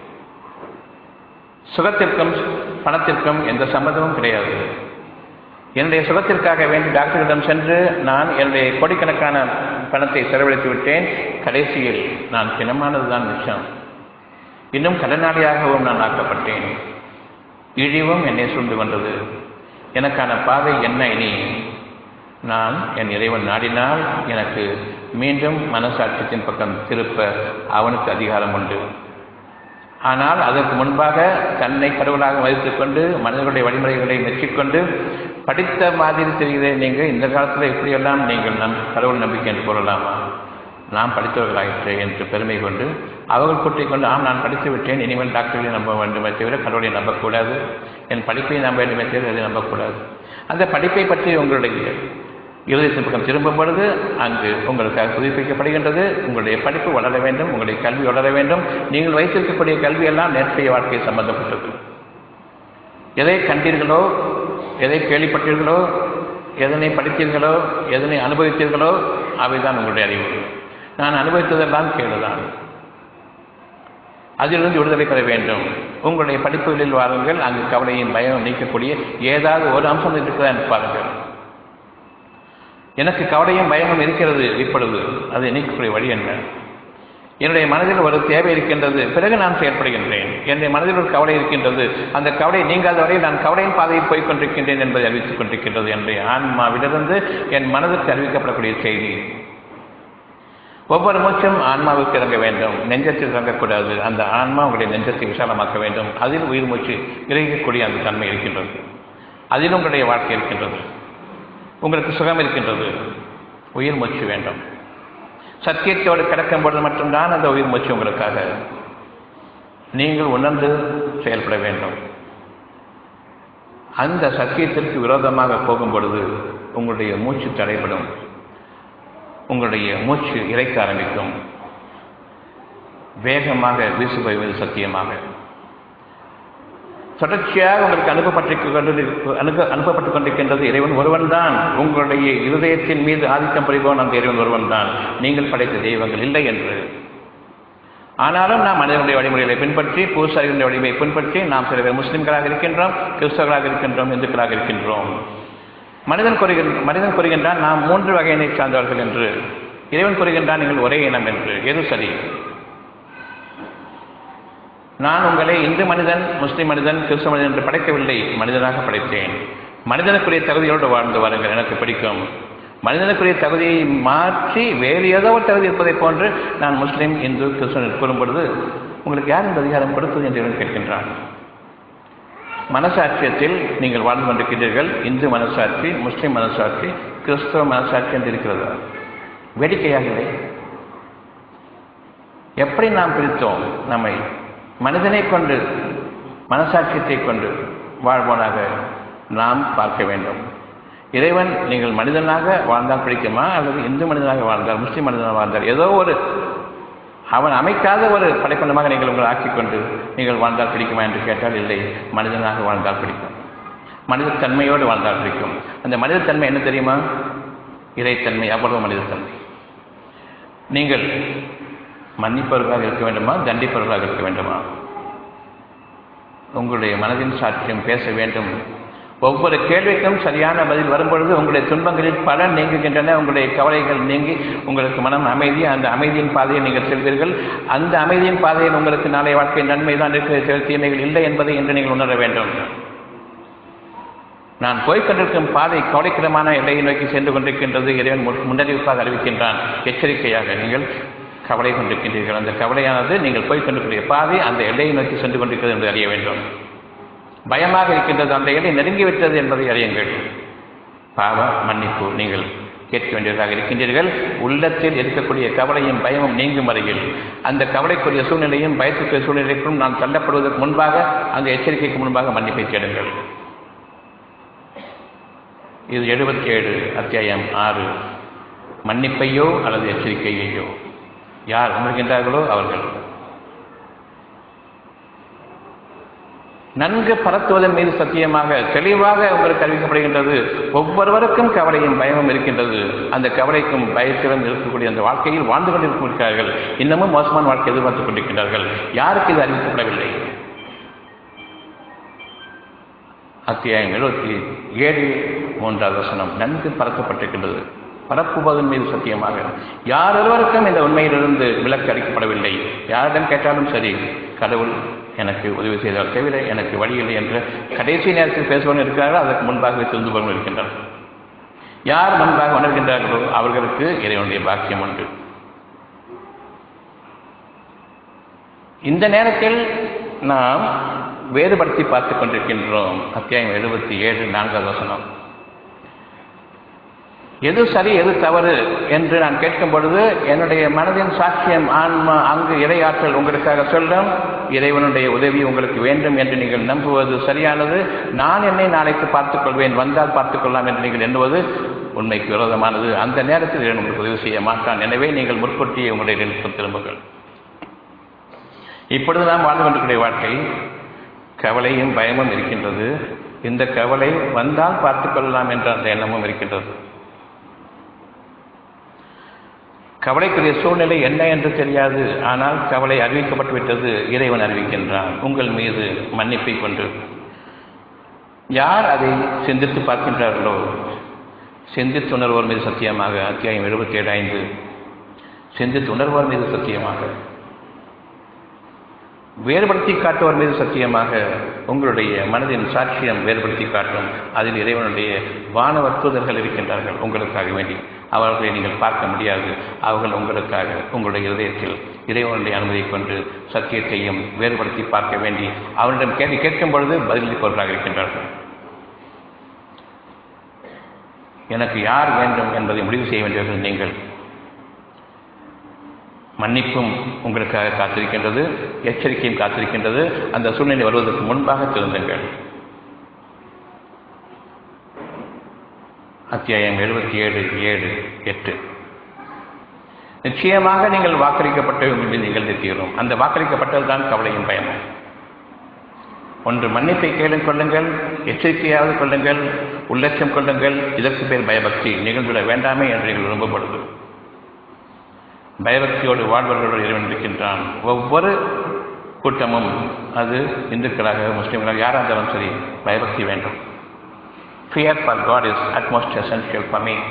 சுகத்திற்கும் பணத்திற்கும் எந்த சம்மதமும் கிடையாது என்னுடைய சுகத்திற்காக வேண்டி டாக்டரிடம் சென்று நான் என்னுடைய கோடிக்கணக்கான பணத்தை செலவழித்து விட்டேன் கடைசியில் நான் பிணமானதுதான் மிச்சம் இன்னும் கடனாளியாகவும் நான் ஆக்கப்பட்டேன் இழிவும் என்னை சூழ்ந்து கொண்டது எனக்கான பாதை என்ன இனி நான் என் இறைவன் நாடினால் எனக்கு மீண்டும் மனசாட்சியத்தின் பக்கம் திருப்ப அவனுக்கு அதிகாரம் உண்டு ஆனால் அதற்கு முன்பாக தன்னை கடவுளாக மதித்துக் கொண்டு மனிதர்களுடைய வழிமுறைகளை மெச்சிக்கொண்டு படித்த மாதிரி தெரிகிறேன் நீங்கள் இந்த காலத்தில் இப்படியெல்லாம் நீங்கள் நம் கடவுள் நம்பிக்கை என்று கூறலாமா நாம் படித்தவர்களாயிற்று என்று பெருமை கொண்டு அவர்கள் கூட்டிக் கொண்டு ஆம் நான் படித்து விட்டேன் இனிமேல் டாக்டர்களை நம்ப வேண்டுமே தவிர கடவுளை நம்பக்கூடாது என் படிப்பை நம்ப வேண்டுமே தவிர அதை நம்பக்கூடாது அந்த படிப்பை பற்றி உங்களுடைய இருதயத்தின் பக்கம் திரும்பும் பொழுது அங்கு உங்களுக்காக புதுப்பிக்கப்படுகின்றது உங்களுடைய படிப்பு வளர வேண்டும் உங்களுடைய கல்வி வளர வேண்டும் நீங்கள் வைத்திருக்கக்கூடிய கல்வியெல்லாம் நேற்றைய வாழ்க்கை சம்பந்தப்பட்டது எதை கண்டீர்களோ எதை கேள்விப்பட்டீர்களோ எதனை படித்தீர்களோ எதனை அனுபவித்தீர்களோ அவைதான் உங்களுடைய அறிவு நான் அனுபவித்ததெல்லாம் கேளுதான் அதிலிருந்து விடுதலை பெற வேண்டும் உங்களுடைய படிப்புகளில் வாருங்கள் அங்கு கவலையின் பயம் நீக்கக்கூடிய ஏதாவது ஒரு அம்சம் இருக்கிறதா என்று பாருங்கள் எனக்கு கவலையும் பயமும் இருக்கிறது இப்பொழுது அதை நீக்கக்கூடிய வழி என்ன என்னுடைய மனதில் ஒரு தேவை இருக்கின்றது பிறகு நான் செயல்படுகின்றேன் என்னுடைய மனதில் ஒரு கவலை இருக்கின்றது அந்த கவலை நீங்காத வரை நான் கவலையின் பாதையில் போய்க் கொண்டிருக்கின்றேன் என்பதை அறிவித்துக் கொண்டிருக்கின்றது என்னுடைய ஆன்மாவிலிருந்து என் மனதிற்கு அறிவிக்கப்படக்கூடிய செய்தி ஒவ்வொரு மூச்சும் ஆன்மாவுக்கு இறங்க வேண்டும் நெஞ்சத்தில் இறங்கக்கூடாது அந்த ஆன்மா உங்களுடைய நெஞ்சத்தை விசாலமாக்க வேண்டும் அதில் உயிர் மூச்சு இறங்கக்கூடிய அந்த தன்மை இருக்கின்றது அதில் உங்களுடைய வாழ்க்கை இருக்கின்றது உங்களுக்கு சுகம் இருக்கின்றது உயிர் மூச்சு வேண்டும் சத்தியத்தோடு கிடக்கும் பொழுது மட்டும்தான் அந்த உயிர் மூச்சு உங்களுக்காக நீங்கள் உணர்ந்து செயல்பட வேண்டும் அந்த சத்தியத்திற்கு விரோதமாக போகும் பொழுது உங்களுடைய மூச்சு தடைபடும் உங்களுடைய மூச்சு இறைக்க ஆரம்பிக்கும் வேகமாக வீசு போய்வது சத்தியமாக தொடர்ச்சியாக உங்களுக்கு அனுப்பப்பட்டு அனுப்ப அனுப்பப்பட்டுக் கொண்டிருக்கின்றது இறைவன் ஒருவன் தான் உங்களுடைய இருதயத்தின் மீது ஆதிக்கம் புரிபவன் அந்த இறைவன் ஒருவன் தான் நீங்கள் படைத்த தெய்வங்கள் இல்லை என்று ஆனாலும் நாம் மனிதனுடைய வழிமுறைகளை பின்பற்றி பூசாரிகளுடைய வழிமுறையை பின்பற்றி நாம் சில பேர் முஸ்லிம்களாக இருக்கின்றோம் கிறிஸ்தவர்களாக இருக்கின்றோம் இந்துக்களாக இருக்கின்றோம் மனிதன் கூறுகின்ற மனிதன் கூறுகின்றான் நாம் மூன்று வகையினை சார்ந்தவர்கள் என்று இறைவன் கூறுகின்றான் நீங்கள் ஒரே இனம் என்று எது சரி நான் உங்களை இந்து மனிதன் முஸ்லிம் மனிதன் கிறிஸ்தவ மனிதன் என்று படைக்கவில்லை மனிதனாக படைத்தேன் மனிதனுக்குரிய தகுதியோடு வாழ்ந்து வாருங்கள் எனக்கு பிடிக்கும் மனிதனுக்குரிய தகுதியை மாற்றி வேறு ஏதோ ஒரு தகுதி இருப்பதை போன்று நான் முஸ்லீம் இந்து கிறிஸ்தவன் கூறும் பொழுது உங்களுக்கு யார் இந்த அதிகாரம் கொடுத்தது என்று இவன் கேட்கின்றான் மனசாட்சியத்தில் நீங்கள் வாழ்ந்து கொண்டிருக்கிறீர்கள் இந்து மனசாட்சி முஸ்லிம் மனசாட்சி கிறிஸ்தவ மனசாட்சி என்று இருக்கிறது வேடிக்கையாக இல்லை எப்படி நாம் பிரித்தோம் நம்மை மனிதனை கொண்டு மனசாட்சியத்தை கொண்டு வாழ்வோனாக நாம் பார்க்க வேண்டும் இறைவன் நீங்கள் மனிதனாக வாழ்ந்தால் பிடிக்குமா அல்லது இந்து மனிதனாக வாழ்ந்தால் முஸ்லிம் மனிதனாக வாழ்ந்தால் ஏதோ ஒரு அவன் அமைக்காத ஒரு படைப்பண்டமாக நீங்கள் உங்களை ஆக்கிக்கொண்டு நீங்கள் வாழ்ந்தால் பிடிக்குமா என்று கேட்டால் இல்லை மனிதனாக வாழ்ந்தால் பிடிக்கும் மனிதத்தன்மையோடு வாழ்ந்தால் பிடிக்கும் அந்த மனிதத்தன்மை என்ன தெரியுமா இறைத்தன்மை அவ்வளவு மனிதத்தன்மை நீங்கள் மன்னிப்பவர்களாக இருக்க வேண்டுமா தண்டிப்பவர்களாக இருக்க வேண்டுமா உங்களுடைய மனதின் சாட்சியம் பேச வேண்டும் ஒவ்வொரு கேள்விக்கும் சரியான பதில் வரும்பொழுது உங்களுடைய துன்பங்களில் பல நீங்குகின்றன உங்களுடைய கவலைகள் நீங்கி உங்களுக்கு மனம் அமைதி அந்த அமைதியின் பாதையை நீங்கள் செல்வீர்கள் அந்த அமைதியின் பாதையில் உங்களுக்கு நாளைய வாழ்க்கை நன்மை தான் இருக்கிற தீமைகள் இல்லை என்பதை என்று நீங்கள் உணர வேண்டும் நான் போய்கொண்டிருக்கும் பாதை கவலைக்கிடமான எல்லையை நோக்கி சென்று கொண்டிருக்கின்றது இறைவன் முன்னறிவிப்பாக அறிவிக்கின்றான் எச்சரிக்கையாக நீங்கள் கவலை கொண்டிருக்கின்றீர்கள் அந்த கவலையானது நீங்கள் போய்கொண்டிருக்கிற பாதை அந்த எல்லையை நோக்கி சென்று கொண்டிருக்கிறது என்று அறிய வேண்டும் பயமாக இருக்கின்றது அந்த எல்லை நெருங்கிவிட்டது என்பதை அறியுங்கள் பாவ மன்னிப்பு நீங்கள் கேட்க வேண்டியதாக இருக்கின்றீர்கள் உள்ளத்தில் இருக்கக்கூடிய கவலையும் பயமும் நீங்கும் வரையில் அந்த கவலைக்குரிய சூழ்நிலையும் பயத்துக்குரிய சூழ்நிலைக்கும் நான் தள்ளப்படுவதற்கு முன்பாக அந்த எச்சரிக்கைக்கு முன்பாக மன்னிப்பை தேடுங்கள் இது எழுபத்தி ஏழு அத்தியாயம் ஆறு மன்னிப்பையோ அல்லது எச்சரிக்கையையோ யார் உணர்கின்றார்களோ அவர்கள் நன்கு பரத்துவதன் மீது சத்தியமாக தெளிவாக உங்களுக்கு அறிவிக்கப்படுகின்றது ஒவ்வொருவருக்கும் கவலையும் பயமும் இருக்கின்றது அந்த கவலைக்கும் பயத்திலும் இருக்கக்கூடிய அந்த வாழ்க்கையில் வாழ்ந்து கொண்டிருக்கிறார்கள் இன்னமும் மோசமான வாழ்க்கை எதிர்பார்த்துக் கொண்டிருக்கின்றார்கள் யாருக்கு இது அறிவிக்கப்படவில்லை அத்தியாயம் எழுபத்தி ஏழு மூன்றாவது வசனம் நன்கு பரப்பப்பட்டிருக்கின்றது பரப்புவதன் மீது சத்தியமாக யார் ஒருவருக்கும் இந்த உண்மையிலிருந்து விலக்கு அளிக்கப்படவில்லை யாரிடம் கேட்டாலும் சரி கடவுள் எனக்கு உதவி செய்தால் தவிர எனக்கு வழியில்லை என்று கடைசி நேரத்தில் பேசுபவர்கள் இருக்கிறார்கள் அதற்கு முன்பாகவே திருந்துபவர்கள் இருக்கின்றார்கள் யார் முன்பாக உணர்கின்றார்களோ அவர்களுக்கு இறைவனுடைய பாக்கியம் உண்டு இந்த நேரத்தில் நாம் வேறுபடுத்தி பார்த்துக் கொண்டிருக்கின்றோம் அத்தியாயம் எழுபத்தி ஏழு நான்காவது வசனம் எது சரி எது தவறு என்று நான் கேட்கும் பொழுது என்னுடைய மனதின் சாட்சியம் ஆன்மா அங்கு இறையாற்றல் உங்களுக்காக சொல்லும் இறைவனுடைய உதவி உங்களுக்கு வேண்டும் என்று நீங்கள் நம்புவது சரியானது நான் என்னை நாளைக்கு பார்த்துக் கொள்வேன் வந்தால் பார்த்துக் கொள்ளலாம் என்று நீங்கள் எண்ணுவது உண்மைக்கு விரோதமானது அந்த நேரத்தில் இறைவன் உங்களுக்கு உதவி செய்ய மாட்டான் எனவே நீங்கள் முற்கொட்டியே உங்களுடைய நினைப்பு திரும்புங்கள் இப்பொழுது நாம் வாழ்ந்து கொண்டிருக்கிற வாழ்க்கை கவலையும் பயமும் இருக்கின்றது இந்த கவலை வந்தால் பார்த்துக் கொள்ளலாம் என்ற அந்த எண்ணமும் இருக்கின்றது கவலைக்குரிய சூழ்நிலை என்ன என்று தெரியாது ஆனால் கவலை அறிவிக்கப்பட்டு விட்டது இறைவன் அறிவிக்கின்றான் உங்கள் மீது மன்னிப்பை கொண்டு யார் அதை சிந்தித்து பார்க்கின்றார்களோ சிந்தித்து உணர்வோர் மீது சத்தியமாக அத்தியாயம் எழுபத்தி ஏழு ஐந்து சிந்தித்து உணர்வோர் மீது சத்தியமாக வேறுபடுத்தி காட்டுவோர் மீது சத்தியமாக உங்களுடைய மனதின் சாட்சியம் வேறுபடுத்தி காட்டும் அதில் இறைவனுடைய வானவர் தூதர்கள் இருக்கின்றார்கள் உங்களுக்காக வேண்டி அவர்களை நீங்கள் பார்க்க முடியாது அவர்கள் உங்களுக்காக உங்களுடைய இதயத்தில் இறைவனுடைய அனுமதியை கொண்டு சத்தியத்தையும் வேறுபடுத்தி பார்க்க வேண்டி அவனிடம் கேள்வி கேட்கும் பொழுது பதிலளிப்பவர்களாக இருக்கின்றார்கள் எனக்கு யார் வேண்டும் என்பதை முடிவு செய்ய வேண்டியவர்கள் நீங்கள் மன்னிப்பும் உங்களுக்காக காத்திருக்கின்றது எச்சரிக்கையும் காத்திருக்கின்றது அந்த சூழ்நிலை வருவதற்கு முன்பாக திருந்துங்கள் அத்தியாயம் எழுபத்தி ஏழு ஏழு எட்டு நிச்சயமாக நீங்கள் வாக்களிக்கப்பட்ட உங்களில் நிகழ்ந்து தீரும் அந்த வாக்களிக்கப்பட்டதுதான் கவலையும் பயமும் ஒன்று மன்னிப்பை கேளும் கொள்ளுங்கள் எச்சரிக்கையாவது கொள்ளுங்கள் உள்ளட்சம் கொள்ளுங்கள் இதற்கு பேர் பயபக்தி நிகழ்ந்துவிட வேண்டாமே என்று நீங்கள் விரும்பப்படுது பயபக்தியோடு வாழ்வர்களோடு இறைவன் இருக்கின்றான் ஒவ்வொரு கூட்டமும் அது இந்துக்களாக முஸ்லீம்களாக யாராக இருந்தாலும் சரி பயபக்தி வேண்டும் Fear for God is utmost essential for me.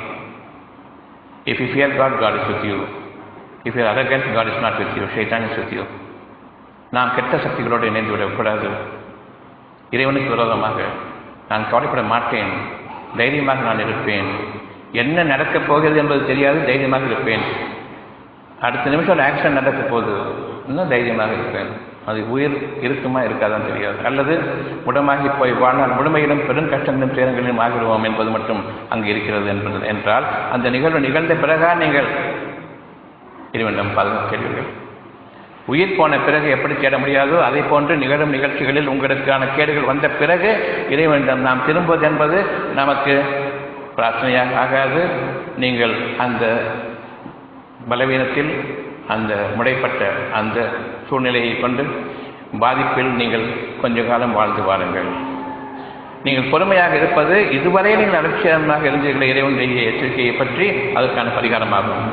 If you fear God, God is with you. If you are arrogant, God is not with you. Shaitan is with you. நாம் கெட்ட சக்திகளோடு இணைந்து விடக்கூடாது இறைவனுக்கு விரோதமாக நான் கவலைப்பட மாட்டேன் தைரியமாக நான் இருப்பேன் என்ன நடக்கப் போகிறது என்பது தெரியாது தைரியமாக இருப்பேன் அடுத்த நிமிஷம் ஒரு ஆக்ஷன் நடக்க போகுது இன்னும் தைரியமாக இருப்பேன் அது உயிர் இருக்குமா இருக்காதான் தெரியாது அல்லது முடமாகி போய் வாழ்நாள் முழுமையிலும் பெரும் கஷ்டங்களும் துயரங்களிலும் ஆகிடுவோம் என்பது மட்டும் அங்கு இருக்கிறது என்பது என்றால் அந்த நிகழ்வு நிகழ்ந்த பிறகா நீங்கள் இறைவனிடம் பாதுகாப்பு கேள்வீர்கள் உயிர் போன பிறகு எப்படி தேட முடியாதோ அதை போன்று நிகழும் நிகழ்ச்சிகளில் உங்களுக்கான கேடுகள் வந்த பிறகு இறைவனிடம் நாம் திரும்புவது என்பது நமக்கு பிரார்த்தனையாக ஆகாது நீங்கள் அந்த பலவீனத்தில் அந்த முடைப்பட்ட அந்த சூழ்நிலையை கொண்டு பாதிப்பில் நீங்கள் கொஞ்ச காலம் வாழ்ந்து வாருங்கள் நீங்கள் பொறுமையாக இருப்பது இதுவரை நீங்கள் அலட்சியமாக இருந்தீர்கள் இறைவனுடைய எச்சரிக்கையை பற்றி அதற்கான பரிகாரமாகும்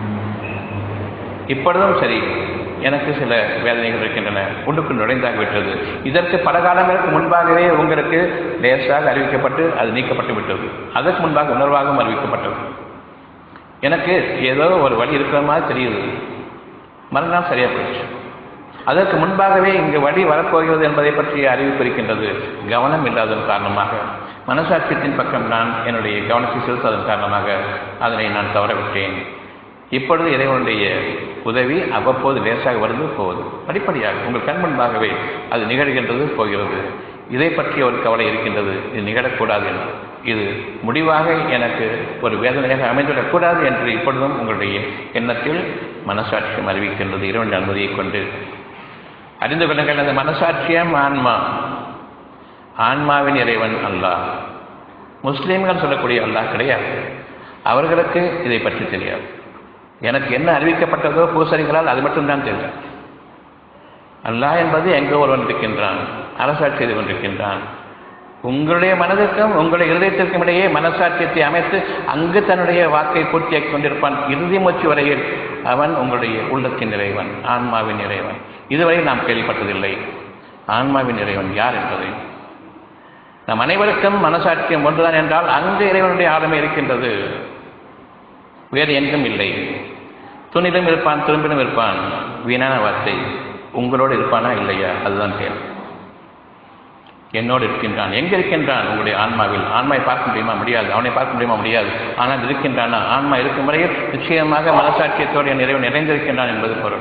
இப்பொழுதும் சரி எனக்கு சில வேதனைகள் இருக்கின்றன உள்ளுக்கு நுழைந்தாகிவிட்டது இதற்கு பல காலங்களுக்கு முன்பாகவே உங்களுக்கு லேசாக அறிவிக்கப்பட்டு அது நீக்கப்பட்டு விட்டது அதற்கு முன்பாக உணர்வாகவும் அறிவிக்கப்பட்டது எனக்கு ஏதோ ஒரு வழி இருக்கிற மாதிரி தெரியுது மறுநாள் சரியாக போயிடுச்சு அதற்கு முன்பாகவே இங்கு வழி வரப்போகிறது என்பதை பற்றிய அறிவிப்பு இருக்கின்றது கவனம் இல்லாததன் காரணமாக மனசாட்சியத்தின் பக்கம் நான் என்னுடைய கவனத்தை செலுத்தாதன் காரணமாக அதனை நான் தவறவிட்டேன் இப்பொழுது இறைவனுடைய உதவி அவ்வப்போது லேசாக வருது போகுது படிப்படியாக உங்கள் கண் முன்பாகவே அது நிகழ்கின்றது போகிறது இதை பற்றிய ஒரு கவலை இருக்கின்றது இது நிகழக்கூடாது என்று இது முடிவாக எனக்கு ஒரு வேதனையாக அமைந்துவிடக்கூடாது என்று இப்பொழுதும் உங்களுடைய எண்ணத்தில் மனசாட்சியம் அறிவிக்கின்றது இறைவன் அனுமதியை கொண்டு அறிந்து கொள்ளுங்கள் அந்த மனசாட்சியம் ஆன்மா ஆன்மாவின் இறைவன் அல்லாஹ் முஸ்லீம்கள் சொல்லக்கூடிய அல்லாஹ் கிடையாது அவர்களுக்கு இதை பற்றி தெரியாது எனக்கு என்ன அறிவிக்கப்பட்டதோ பூசரிகளால் அது மட்டும்தான் தெரியும் அல்லாஹ் என்பது எங்கோ ஒருவன் இருக்கின்றான் அரசாட்சி செய்து கொண்டிருக்கின்றான் உங்களுடைய மனதிற்கும் உங்களுடைய இருதயத்திற்கும் இடையே மனசாட்சியத்தை அமைத்து அங்கு தன்னுடைய வாக்கை பூர்த்தியாக்கி கொண்டிருப்பான் இறுதி மூச்சு வரையில் அவன் உங்களுடைய உள்ளத்தின் இறைவன் ஆன்மாவின் இறைவன் இதுவரை நாம் கேள்விப்பட்டதில்லை ஆன்மாவின் இறைவன் யார் என்பதை நம் அனைவருக்கும் மனசாட்சியம் ஒன்றுதான் என்றால் அங்கு இறைவனுடைய ஆழமே இருக்கின்றது வேறு எங்கும் இல்லை துணிலும் இருப்பான் துரும்பிலும் இருப்பான் வீணான வார்த்தை உங்களோடு இருப்பானா இல்லையா அதுதான் கேள்வி என்னோடு இருக்கின்றான் எங்க இருக்கின்றான் உங்களுடைய ஆன்மாவில் ஆன்மாவை பார்க்க முடியுமா முடியாது அவனை பார்க்க முடியுமா முடியாது ஆனால் இருக்கின்றானா ஆன்மா இருக்கும் வரையில் நிச்சயமாக மனசாட்சியத்தோடு என் இறைவன் நிறைந்திருக்கின்றான் என்பது பொருள்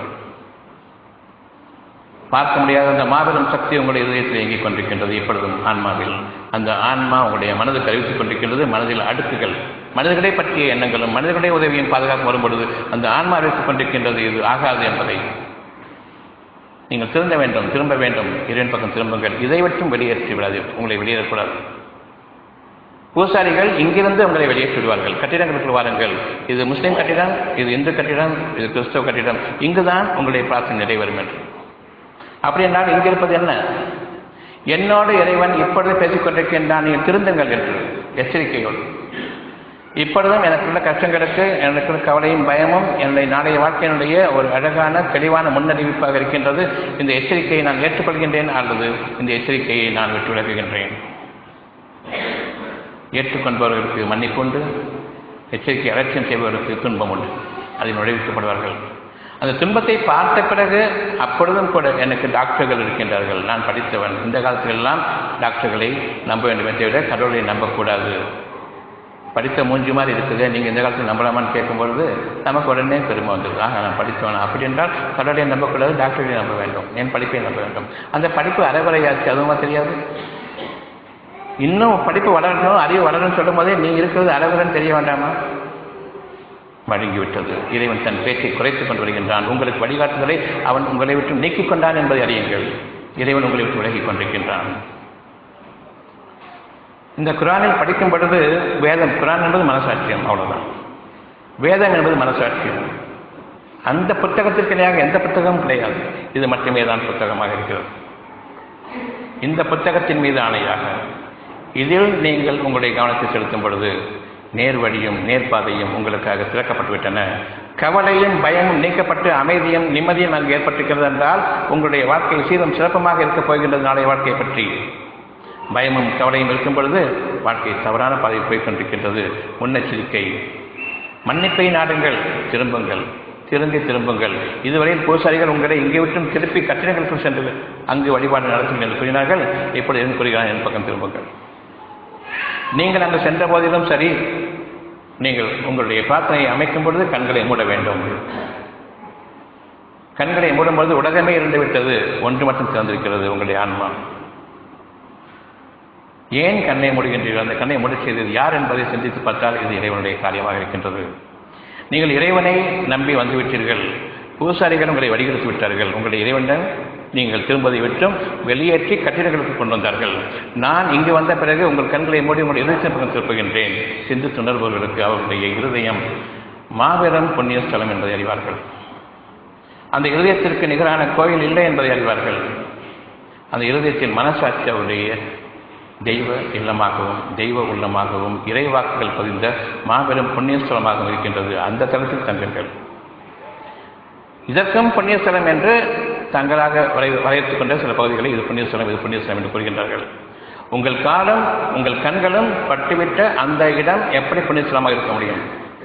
பார்க்க முடியாத அந்த மாபெரும் சக்தி உங்களுடைய இதயத்தில் இயங்கிக் கொண்டிருக்கின்றது எப்பொழுதும் ஆன்மாவில் அந்த ஆன்மா உங்களுடைய மனதுக்கு அறிவித்துக் கொண்டிருக்கின்றது மனதில் அடுக்குகள் மனிதர்களை பற்றிய எண்ணங்களும் மனிதர்களுடைய உதவியும் பாதுகாப்பு வரும்பொழுது அந்த ஆன்மா அறிவித்துக் கொண்டிருக்கின்றது இது ஆகாது என்பதை நீங்கள் திருந்த வேண்டும் திரும்ப வேண்டும் இறைவன் பக்கம் திரும்புங்கள் இதை விட்டும் வெளியேற்றி விடாது உங்களை வெளியேறக்கூடாது பூசாரிகள் இங்கிருந்து உங்களை வெளியேற்றி விடுவார்கள் கட்டிடங்களுக்கு வாருங்கள் இது முஸ்லீம் கட்டிடம் இது இந்து கட்டிடம் இது கிறிஸ்தவ கட்டிடம் இங்குதான் உங்களுடைய பிரார்த்தனை நிறைவேறும் என்று அப்படி என்றால் இங்கே இருப்பது என்ன என்னோடு இறைவன் இப்பொழுது பேசிக் கொண்டிருக்கின்றான் நீங்கள் திருந்துங்கள் என்று எச்சரிக்கையோடு இப்பொழுதும் எனக்குள்ள கஷ்டங்களுக்கு எனக்குள்ள கவலையும் பயமும் என்னுடைய நாளைய வாழ்க்கையினுடைய ஒரு அழகான தெளிவான முன்னறிவிப்பாக இருக்கின்றது இந்த எச்சரிக்கையை நான் ஏற்றுக்கொள்கின்றேன் அல்லது இந்த எச்சரிக்கையை நான் விட்டு விலகுகின்றேன் ஏற்றுக்கொண்டவர்களுக்கு மன்னிப்பு உண்டு எச்சரிக்கை அலட்சியம் செய்பவர்களுக்கு துன்பம் உண்டு அதில் நுழைவிக்கப்படுவார்கள் அந்த துன்பத்தை பார்த்த பிறகு அப்பொழுதும் கூட எனக்கு டாக்டர்கள் இருக்கின்றார்கள் நான் படித்தவன் இந்த காலத்திலெல்லாம் டாக்டர்களை நம்ப வேண்டும் என்றை விட கடவுளை நம்பக்கூடாது படித்த மூஞ்சி மாதிரி இருக்குது நீங்கள் இந்த காலத்தில் நம்பலாமான்னு கேட்கும்பொழுது நமக்கு உடனே பெருமை வந்துடுது ஆக நான் படித்தவன் அப்படி என்றால் கடவுளை நம்பக்கூடாது டாக்டரை நம்ப வேண்டும் என் படிப்பை நம்ப வேண்டும் அந்த படிப்பு அறகுறையாச்சு அதுவுமா தெரியாது இன்னும் படிப்பு வளரணும் அறிவு வளரணும்னு சொல்லும் போதே நீ இருக்கிறது அறகுறன்னு தெரிய வேண்டாமா வழங்கிவிட்டது இறைவன் தன் பேச்சை குறைத்துக் கொண்டு வருகின்றான் உங்களுக்கு வழிகாட்டுதலை அவன் உங்களை விட்டு நீக்கிக் கொண்டான் என்பதை அறியுங்கள் இறைவன் உங்களை விட்டு விலகிக் கொண்டிருக்கின்றான் இந்த குரானில் படிக்கும் பொழுது வேதம் குரான் என்பது மனசாட்சியம் அவ்வளவுதான் வேதம் என்பது மனசாட்சியம் அந்த புத்தகத்திற்கு இணையாக எந்த புத்தகமும் கிடையாது இது மட்டுமே தான் புத்தகமாக இருக்கிறது இந்த புத்தகத்தின் மீது ஆணையாக இதில் நீங்கள் உங்களுடைய கவனத்தை செலுத்தும் பொழுது நேர்வழியும் நேர்பாதையும் உங்களுக்காக திறக்கப்பட்டுவிட்டன கவலையும் பயமும் நீக்கப்பட்டு அமைதியும் நிம்மதியும் அங்கு ஏற்பட்டிருக்கிறது என்றால் உங்களுடைய வாழ்க்கை சீரும் சிறப்பமாக இருக்கப் போகின்றது நாளைய வாழ்க்கையை பற்றி பயமும் கவலையும் இருக்கும் பொழுது வாழ்க்கை தவறான பாதையில் போய் கொண்டிருக்கின்றது முன்னெச்சரிக்கை மன்னிப்பை நாடுங்கள் திரும்புங்கள் திரும்பி திரும்புங்கள் இதுவரையில் பூசாரிகள் உங்களை இங்கே விட்டும் திருப்பி கட்டிடங்களுக்கும் சென்று அங்கு வழிபாடு நடத்துங்கள் என்று கூறினார்கள் இப்பொழுது என் கூறுகிறான் என் பக்கம் திரும்புங்கள் நீங்கள் அங்கு சென்ற போதிலும் சரி நீங்கள் உங்களுடைய பிரார்த்தனையை அமைக்கும் பொழுது கண்களை மூட வேண்டும் கண்களை மூடும் பொழுது உலகமே இருந்து விட்டது ஒன்று மட்டும் திறந்திருக்கிறது உங்களுடைய ஆன்மா ஏன் கண்ணை மூடுகின்றீர்கள் அந்த கண்ணை மூடச் செய்தது யார் என்பதை சிந்தித்து பார்த்தால் இது இறைவனுடைய காரியமாக இருக்கின்றது நீங்கள் இறைவனை நம்பி வந்துவிட்டீர்கள் பூசாரிகள் உங்களை வழிகெடுத்து விட்டார்கள் உங்களுடைய இறைவனிடம் நீங்கள் திரும்பதை விட்டும் வெளியேற்றி கட்டிடங்களுக்கு கொண்டு வந்தார்கள் நான் இங்கு வந்த பிறகு உங்கள் கண்களை மூடி உங்கள் இருதயத்தின் பக்கம் திருப்புகின்றேன் சிந்து துணர்பவர்களுக்கு அவர்களுடைய இருதயம் மாபெரும் புண்ணிய ஸ்தலம் என்பதை அறிவார்கள் அந்த இருதயத்திற்கு நிகரான கோயில் இல்லை என்பதை அறிவார்கள் அந்த இருதயத்தின் மனசாட்சி அவருடைய தெய்வ இல்லமாகவும் தெய்வ உள்ளமாகவும் இறைவாக்குகள் பதிந்த மாபெரும் புண்ணியஸ்தலமாகவும் இருக்கின்றது அந்த தளத்தில் தங்குங்கள் இதற்கும் புண்ணியஸ்தலம் என்று தங்களாக வரை வரையறுத்துக் கொண்ட சில பகுதிகளை இது புண்ணியஸ்தலம் இது புண்ணியஸ்தலம் என்று கூறுகின்றார்கள் உங்கள் காலம் உங்கள் கண்களும் பட்டுவிட்ட அந்த இடம் எப்படி புண்ணியஸ்தலமாக இருக்க முடியும்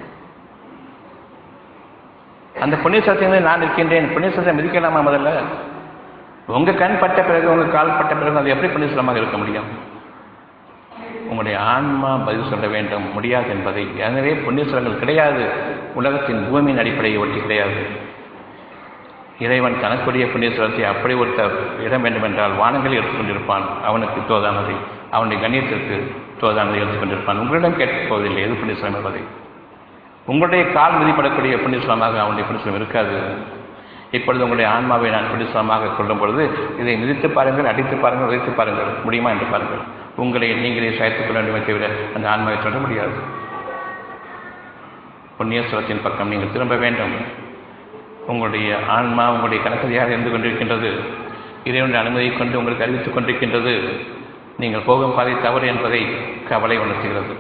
அந்த புண்ணியஸ்தலத்தில் நான் இருக்கின்றேன் புண்ணியஸ்தலத்தை மிதிக்கலாமா முதல்ல உங்க கண் பட்ட பிறகு உங்க கால் பட்ட பிறகு அது எப்படி புண்ணியஸ்தலமாக இருக்க முடியும் உங்களுடைய ஆன்மா பதில் சொல்ல வேண்டும் முடியாது என்பதை எனவே புண்ணியஸ்தலங்கள் கிடையாது உலகத்தின் பூமியின் அடிப்படையை ஒட்டி கிடையாது இறைவன் தனக்குரிய புண்ணியஸ்தலத்தை அப்படி ஒருத்த இடம் வேண்டும் என்றால் வானங்களில் எடுத்துக்கொண்டிருப்பான் அவனுக்கு தோதானதை அவனுடைய கண்ணியத்திற்கு தோதானதை எடுத்துக்கொண்டிருப்பான் உங்களிடம் கேட்கப் போவதில்லை எது புண்ணியஸ்தலம் என்பதை உங்களுடைய கால் மிதிப்படக்கூடிய புண்ணியஸ்தலமாக அவனுடைய புண்ணியஸ்தலம் இருக்காது இப்பொழுது உங்களுடைய ஆன்மாவை நான் புனிதமாக கொள்ளும் பொழுது இதை மிதித்து பாருங்கள் அடித்து பாருங்கள் உதைத்து பாருங்கள் முடியுமா என்று பாருங்கள் உங்களை நீங்களே சாய்த்துக் கொள்ள வேண்டுமே தவிர அந்த ஆன்மாவை தொட முடியாது புண்ணியஸ்வரத்தின் பக்கம் நீங்கள் திரும்ப வேண்டும் உங்களுடைய ஆன்மா உங்களுடைய கணக்கதியாக இருந்து கொண்டிருக்கின்றது இறைவனுடைய அனுமதியை கொண்டு உங்களுக்கு அறிவித்துக் கொண்டிருக்கின்றது நீங்கள் போகும் பாதை தவறு என்பதை கவலை உணர்த்துகிறது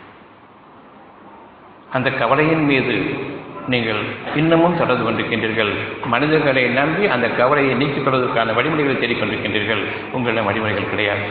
அந்த கவலையின் மீது நீங்கள் இன்னமும் தொடர்ந்து கொண்டிருக்கின்றீர்கள் மனிதர்களை நம்பி அந்த கவலையை நீக்கிக் கொள்வதற்கான வழிமுறைகளை தேடிக்கொண்டிருக்கின்றீர்கள் உங்களிடம் வழிமுறைகள் கிடையாது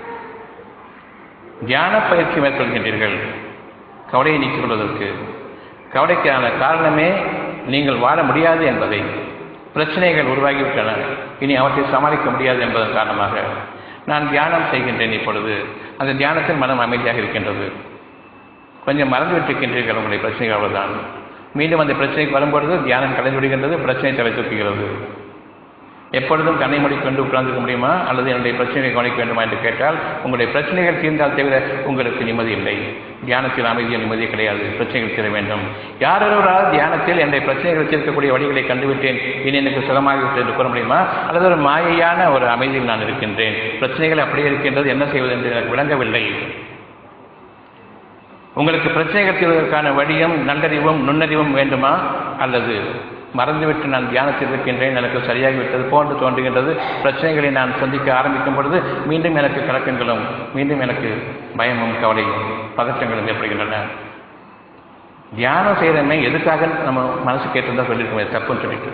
தியான பயிற்சி மேற்கொள்கின்றீர்கள் கவலையை நீக்கிக் கொள்வதற்கு கவலைக்கான காரணமே நீங்கள் வாழ முடியாது என்பதை பிரச்சனைகள் உருவாகிவிட்டன இனி அவற்றை சமாளிக்க முடியாது என்பதன் காரணமாக நான் தியானம் செய்கின்றேன் இப்பொழுது அந்த தியானத்தில் மனம் அமைதியாக இருக்கின்றது கொஞ்சம் மறந்து விட்டிருக்கின்றீர்கள் உங்களுடைய பிரச்சனைகள் அவ்வளவுதான் மீண்டும் அந்த பிரச்சனைக்கு வரும்பொழுது தியானம் கலைந்து விடுகின்றது பிரச்சனை தலை தூக்குகிறது எப்பொழுதும் கண்ணை மூடிக்கொண்டு உட்கார்ந்துக்க முடியுமா அல்லது என்னுடைய பிரச்சனைகளை கவனிக்க வேண்டுமா என்று கேட்டால் உங்களுடைய பிரச்சனைகள் தீர்ந்தால் தவிர உங்களுக்கு நிம்மதி இல்லை தியானத்தில் அமைதியில் நிம்மதி கிடையாது பிரச்சனைகள் தீர வேண்டும் யார் ஒருவரால் தியானத்தில் என்னுடைய பிரச்சனைகளை தீர்க்கக்கூடிய வழிகளை கண்டுவிட்டேன் இனி எனக்கு சுகமாகிவிட்டது என்று கூற முடியுமா அல்லது ஒரு மாயையான ஒரு அமைதியில் நான் இருக்கின்றேன் பிரச்சனைகள் அப்படியே இருக்கின்றது என்ன செய்வது என்று எனக்கு விளங்கவில்லை உங்களுக்கு பிரச்சனைகள் தீர்வதற்கான வழியும் நல்லறிவும் நுண்ணறிவும் வேண்டுமா அல்லது மறந்துவிட்டு நான் தியானத்தில் இருக்கின்றேன் எனக்கு சரியாகிவிட்டது போன்று தோன்றுகின்றது பிரச்சனைகளை நான் சந்திக்க ஆரம்பிக்கும் பொழுது மீண்டும் எனக்கு கலக்கங்களும் மீண்டும் எனக்கு பயமும் கவலையும் பதற்றங்களும் ஏற்படுகின்றன தியானம் செய்கிறமே எதுக்காக நம்ம மனசு கேட்டிருந்தா சொல்லியிருக்கோமே தப்புன்னு சொல்லிட்டு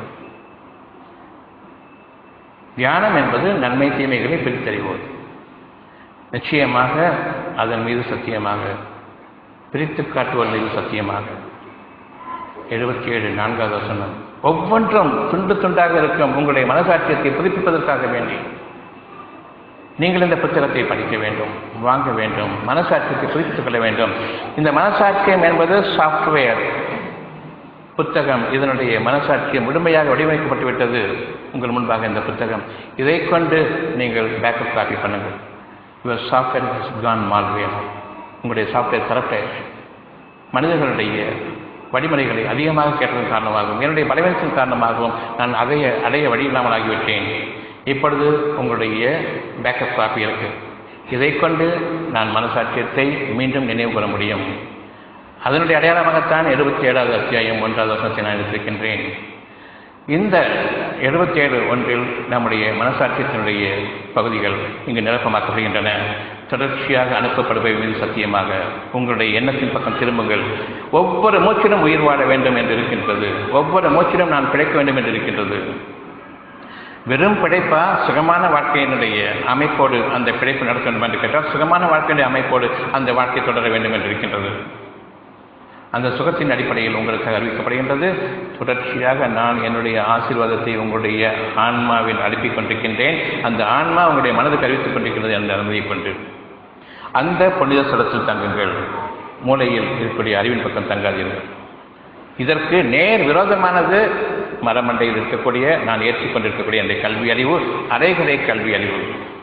தியானம் என்பது நன்மை தீமைகளை பிரித்தறிவோம் நிச்சயமாக அதன் மீது சத்தியமாக பிரித்து காட்டுவதன் மீது சத்தியமாக எழுபத்தி ஏழு நான்காவது வசனம் ஒவ்வொன்றும் துண்டு துண்டாக இருக்கும் உங்களுடைய மனசாட்சியத்தை புதுப்பிப்பதற்காக வேண்டி நீங்கள் இந்த புத்தகத்தை படிக்க வேண்டும் வாங்க வேண்டும் மனசாட்சியத்தை புதுப்பித்துக் கொள்ள வேண்டும் இந்த மனசாட்சியம் என்பது சாஃப்ட்வேர் புத்தகம் இதனுடைய மனசாட்சியம் முழுமையாக வடிவமைக்கப்பட்டு விட்டது உங்கள் முன்பாக இந்த புத்தகம் இதை கொண்டு நீங்கள் பேக்கப் காப்பி பண்ணுங்கள் your software has gone malware உங்களுடைய சாஃப்ட்வேர் கரெக்டாக மனிதர்களுடைய வழிமுறைகளை அதிகமாக கேட்டதன் காரணமாகவும் என்னுடைய பலவீனத்தின் காரணமாகவும் நான் அடைய அடைய வழி இல்லாமல் ஆகிவிட்டேன் இப்பொழுது உங்களுடைய பேக்கப் காப்பி இருக்கு இதை கொண்டு நான் மனசாட்சியத்தை மீண்டும் நினைவு கூற முடியும் அதனுடைய அடையாளமாகத்தான் எழுபத்தி ஏழாவது அத்தியாயம் ஒன்றாவது வசனத்தை நான் எடுத்திருக்கின்றேன் இந்த எழுபத்தி ஏழு ஒன்றில் நம்முடைய மனசாட்சியத்தினுடைய பகுதிகள் இங்கு நிரப்பமாக்கப்படுகின்றன தொடர்ச்சியாக அனுப்பப்படுபவை மீது சத்தியமாக உங்களுடைய எண்ணத்தின் பக்கம் திரும்புங்கள் ஒவ்வொரு மூச்சிலும் உயிர் வாழ வேண்டும் என்று இருக்கின்றது ஒவ்வொரு மூச்சிலும் நான் பிழைக்க வேண்டும் என்று இருக்கின்றது வெறும் பிழைப்பா சுகமான வாழ்க்கையினுடைய அமைப்போடு அந்த பிழைப்பு நடத்த வேண்டும் என்று கேட்டால் சுகமான வாழ்க்கையினுடைய அமைப்போடு அந்த வாழ்க்கை தொடர வேண்டும் என்று இருக்கின்றது அந்த சுகத்தின் அடிப்படையில் உங்களுக்கு அறிவிக்கப்படுகின்றது தொடர்ச்சியாக நான் என்னுடைய ஆசீர்வாதத்தை உங்களுடைய ஆன்மாவில் அனுப்பிக் கொண்டிருக்கின்றேன் அந்த ஆன்மா உங்களுடைய மனதுக்கு அறிவித்துக் கொண்டிருக்கிறது அந்த அனுமதியை கொண்டு அந்த புனித ஸ்தலத்தில் தங்குங்கள் மூளையில் இருக்கக்கூடிய அறிவின் பக்கம் தங்காதீர்கள் இதற்கு நேர் விரோதமானது மரமண்டையில் இருக்கக்கூடிய நான் ஏற்றுக்கொண்டிருக்கக்கூடிய அந்த கல்வி அறிவு அரைகுறை கல்வி அறிவு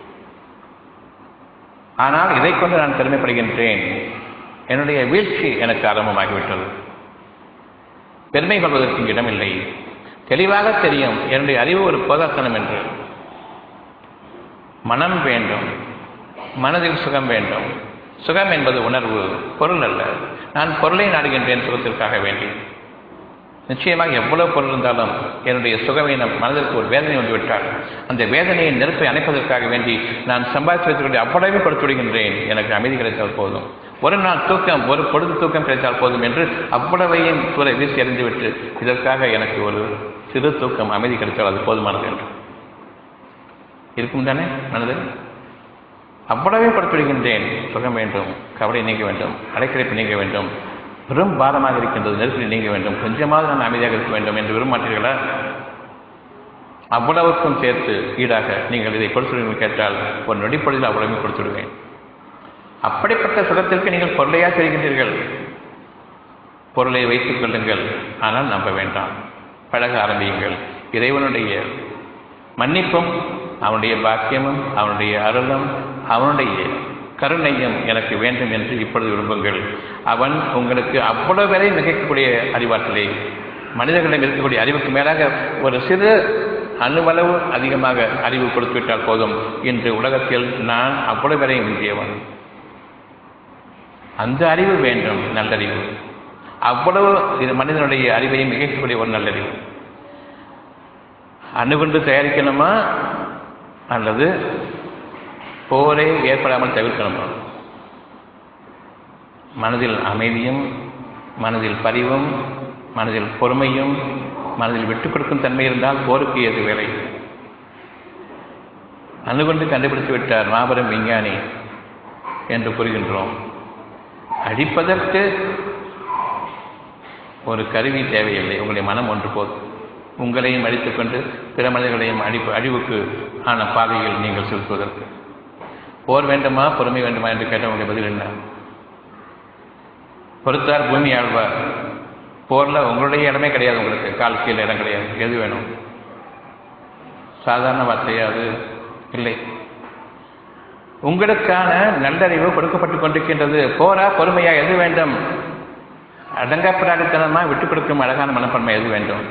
ஆனால் இதை கொண்டு நான் பெருமைப்படுகின்றேன் என்னுடைய வீழ்ச்சி எனக்கு ஆரம்பமாகிவிட்டது பெருமை கொள்வதற்கு இங்கு இடமில்லை தெளிவாக தெரியும் என்னுடைய அறிவு ஒரு போதாத்தனம் என்று மனம் வேண்டும் மனதில் சுகம் வேண்டும் சுகம் என்பது உணர்வு பொருள் அல்ல நான் பொருளை நாடுகின்றேன் சுகத்திற்காக வேண்டி நிச்சயமாக எவ்வளவு பொருள் இருந்தாலும் என்னுடைய சுகவீனம் மனதிற்கு ஒரு வேதனை வந்துவிட்டால் அந்த வேதனையின் நெருப்பை அணைப்பதற்காக வேண்டி நான் சம்பாதித்து வைத்துக்கொண்டு அவ்வளவே கொடுத்து விடுகின்றேன் எனக்கு அமைதி கிடைத்தால் போதும் ஒரு நாள் தூக்கம் ஒரு பொழுது தூக்கம் கிடைத்தால் போதும் என்று அவ்வளவையும் தூரை வீசி எறிந்துவிட்டு இதற்காக எனக்கு ஒரு சிறு தூக்கம் அமைதி கிடைத்தால் அது போதுமானது என்று இருக்கும் தானே மனது அவ்வளவே கொடுத்து விடுகின்றேன் சுகம் வேண்டும் கவலை நீங்க வேண்டும் அடைக்கலைப்பு நீங்க வேண்டும் பெரும் பாரமாக இருக்கின்றது நெருக்கடி நீங்க வேண்டும் கொஞ்சமாவது நான் அமைதியாக இருக்க வேண்டும் என்று விரும்பமாட்டீர்களா அவ்வளவுக்கும் சேர்த்து ஈடாக நீங்கள் இதை கொடுத்துடுவீர்கள் கேட்டால் ஒரு நொடிப்பொழுதில் அவ்வளவு கொடுத்துடுவேன் அப்படிப்பட்ட சுகத்திற்கு நீங்கள் பொருளையா செய்கின்றீர்கள் பொருளை வைத்துக் கொள்ளுங்கள் ஆனால் நம்ப வேண்டாம் பழக ஆரம்பியுங்கள் இறைவனுடைய மன்னிப்பும் அவனுடைய பாக்கியமும் அவனுடைய அருளும் அவனுடைய கருணையும் எனக்கு வேண்டும் என்று இப்பொழுது விரும்புங்கள் அவன் உங்களுக்கு அவ்வளவு வரை மிகைக்கக்கூடிய அறிவாற்றலை மனிதர்களிடம் இருக்கக்கூடிய அறிவுக்கு மேலாக ஒரு சிறு அணுவளவு அதிகமாக அறிவு கொடுத்துவிட்டால் போதும் இன்று உலகத்தில் நான் அவ்வளவு வரை முந்தியவன் அந்த அறிவு வேண்டும் நல்லறிவு அவ்வளவு இது மனிதனுடைய அறிவையும் மிகைக்கக்கூடிய ஒரு நல்லறிவு அணுகுண்டு தயாரிக்கணுமா அல்லது போரே ஏற்படாமல் தவிர்க்கணும் மனதில் அமைதியும் மனதில் பரிவும் மனதில் பொறுமையும் மனதில் விட்டுக் கொடுக்கும் தன்மை இருந்தால் போருக்கு ஏது வேலை அணுகொண்டு கண்டுபிடித்து விட்டார் மாபெரும் விஞ்ஞானி என்று கூறுகின்றோம் அடிப்பதற்கு ஒரு கருவி தேவையில்லை உங்களுடைய மனம் ஒன்று போதும் உங்களையும் அடித்துக்கொண்டு பிற மனிதர்களையும் அழிப்பு அழிவுக்கு ஆன பாதையில் நீங்கள் செலுத்துவதற்கு போர் வேண்டுமா பொறுமை வேண்டுமா என்று கேட்ட உங்களுடைய பதில் என்ன பொறுத்தார் பூமி ஆழ்வார் போரில் உங்களுடைய இடமே கிடையாது உங்களுக்கு கால் கீழே இடம் கிடையாது எது வேணும் சாதாரண வார்த்தையா அது இல்லை உங்களுக்கான நல்லறிவு கொடுக்கப்பட்டு கொண்டிருக்கின்றது போரா பொறுமையா எது வேண்டும் அடங்கப்படாதத்தனமா விட்டுக் கொடுக்கும் அழகான மனப்பான்மை எது வேண்டும்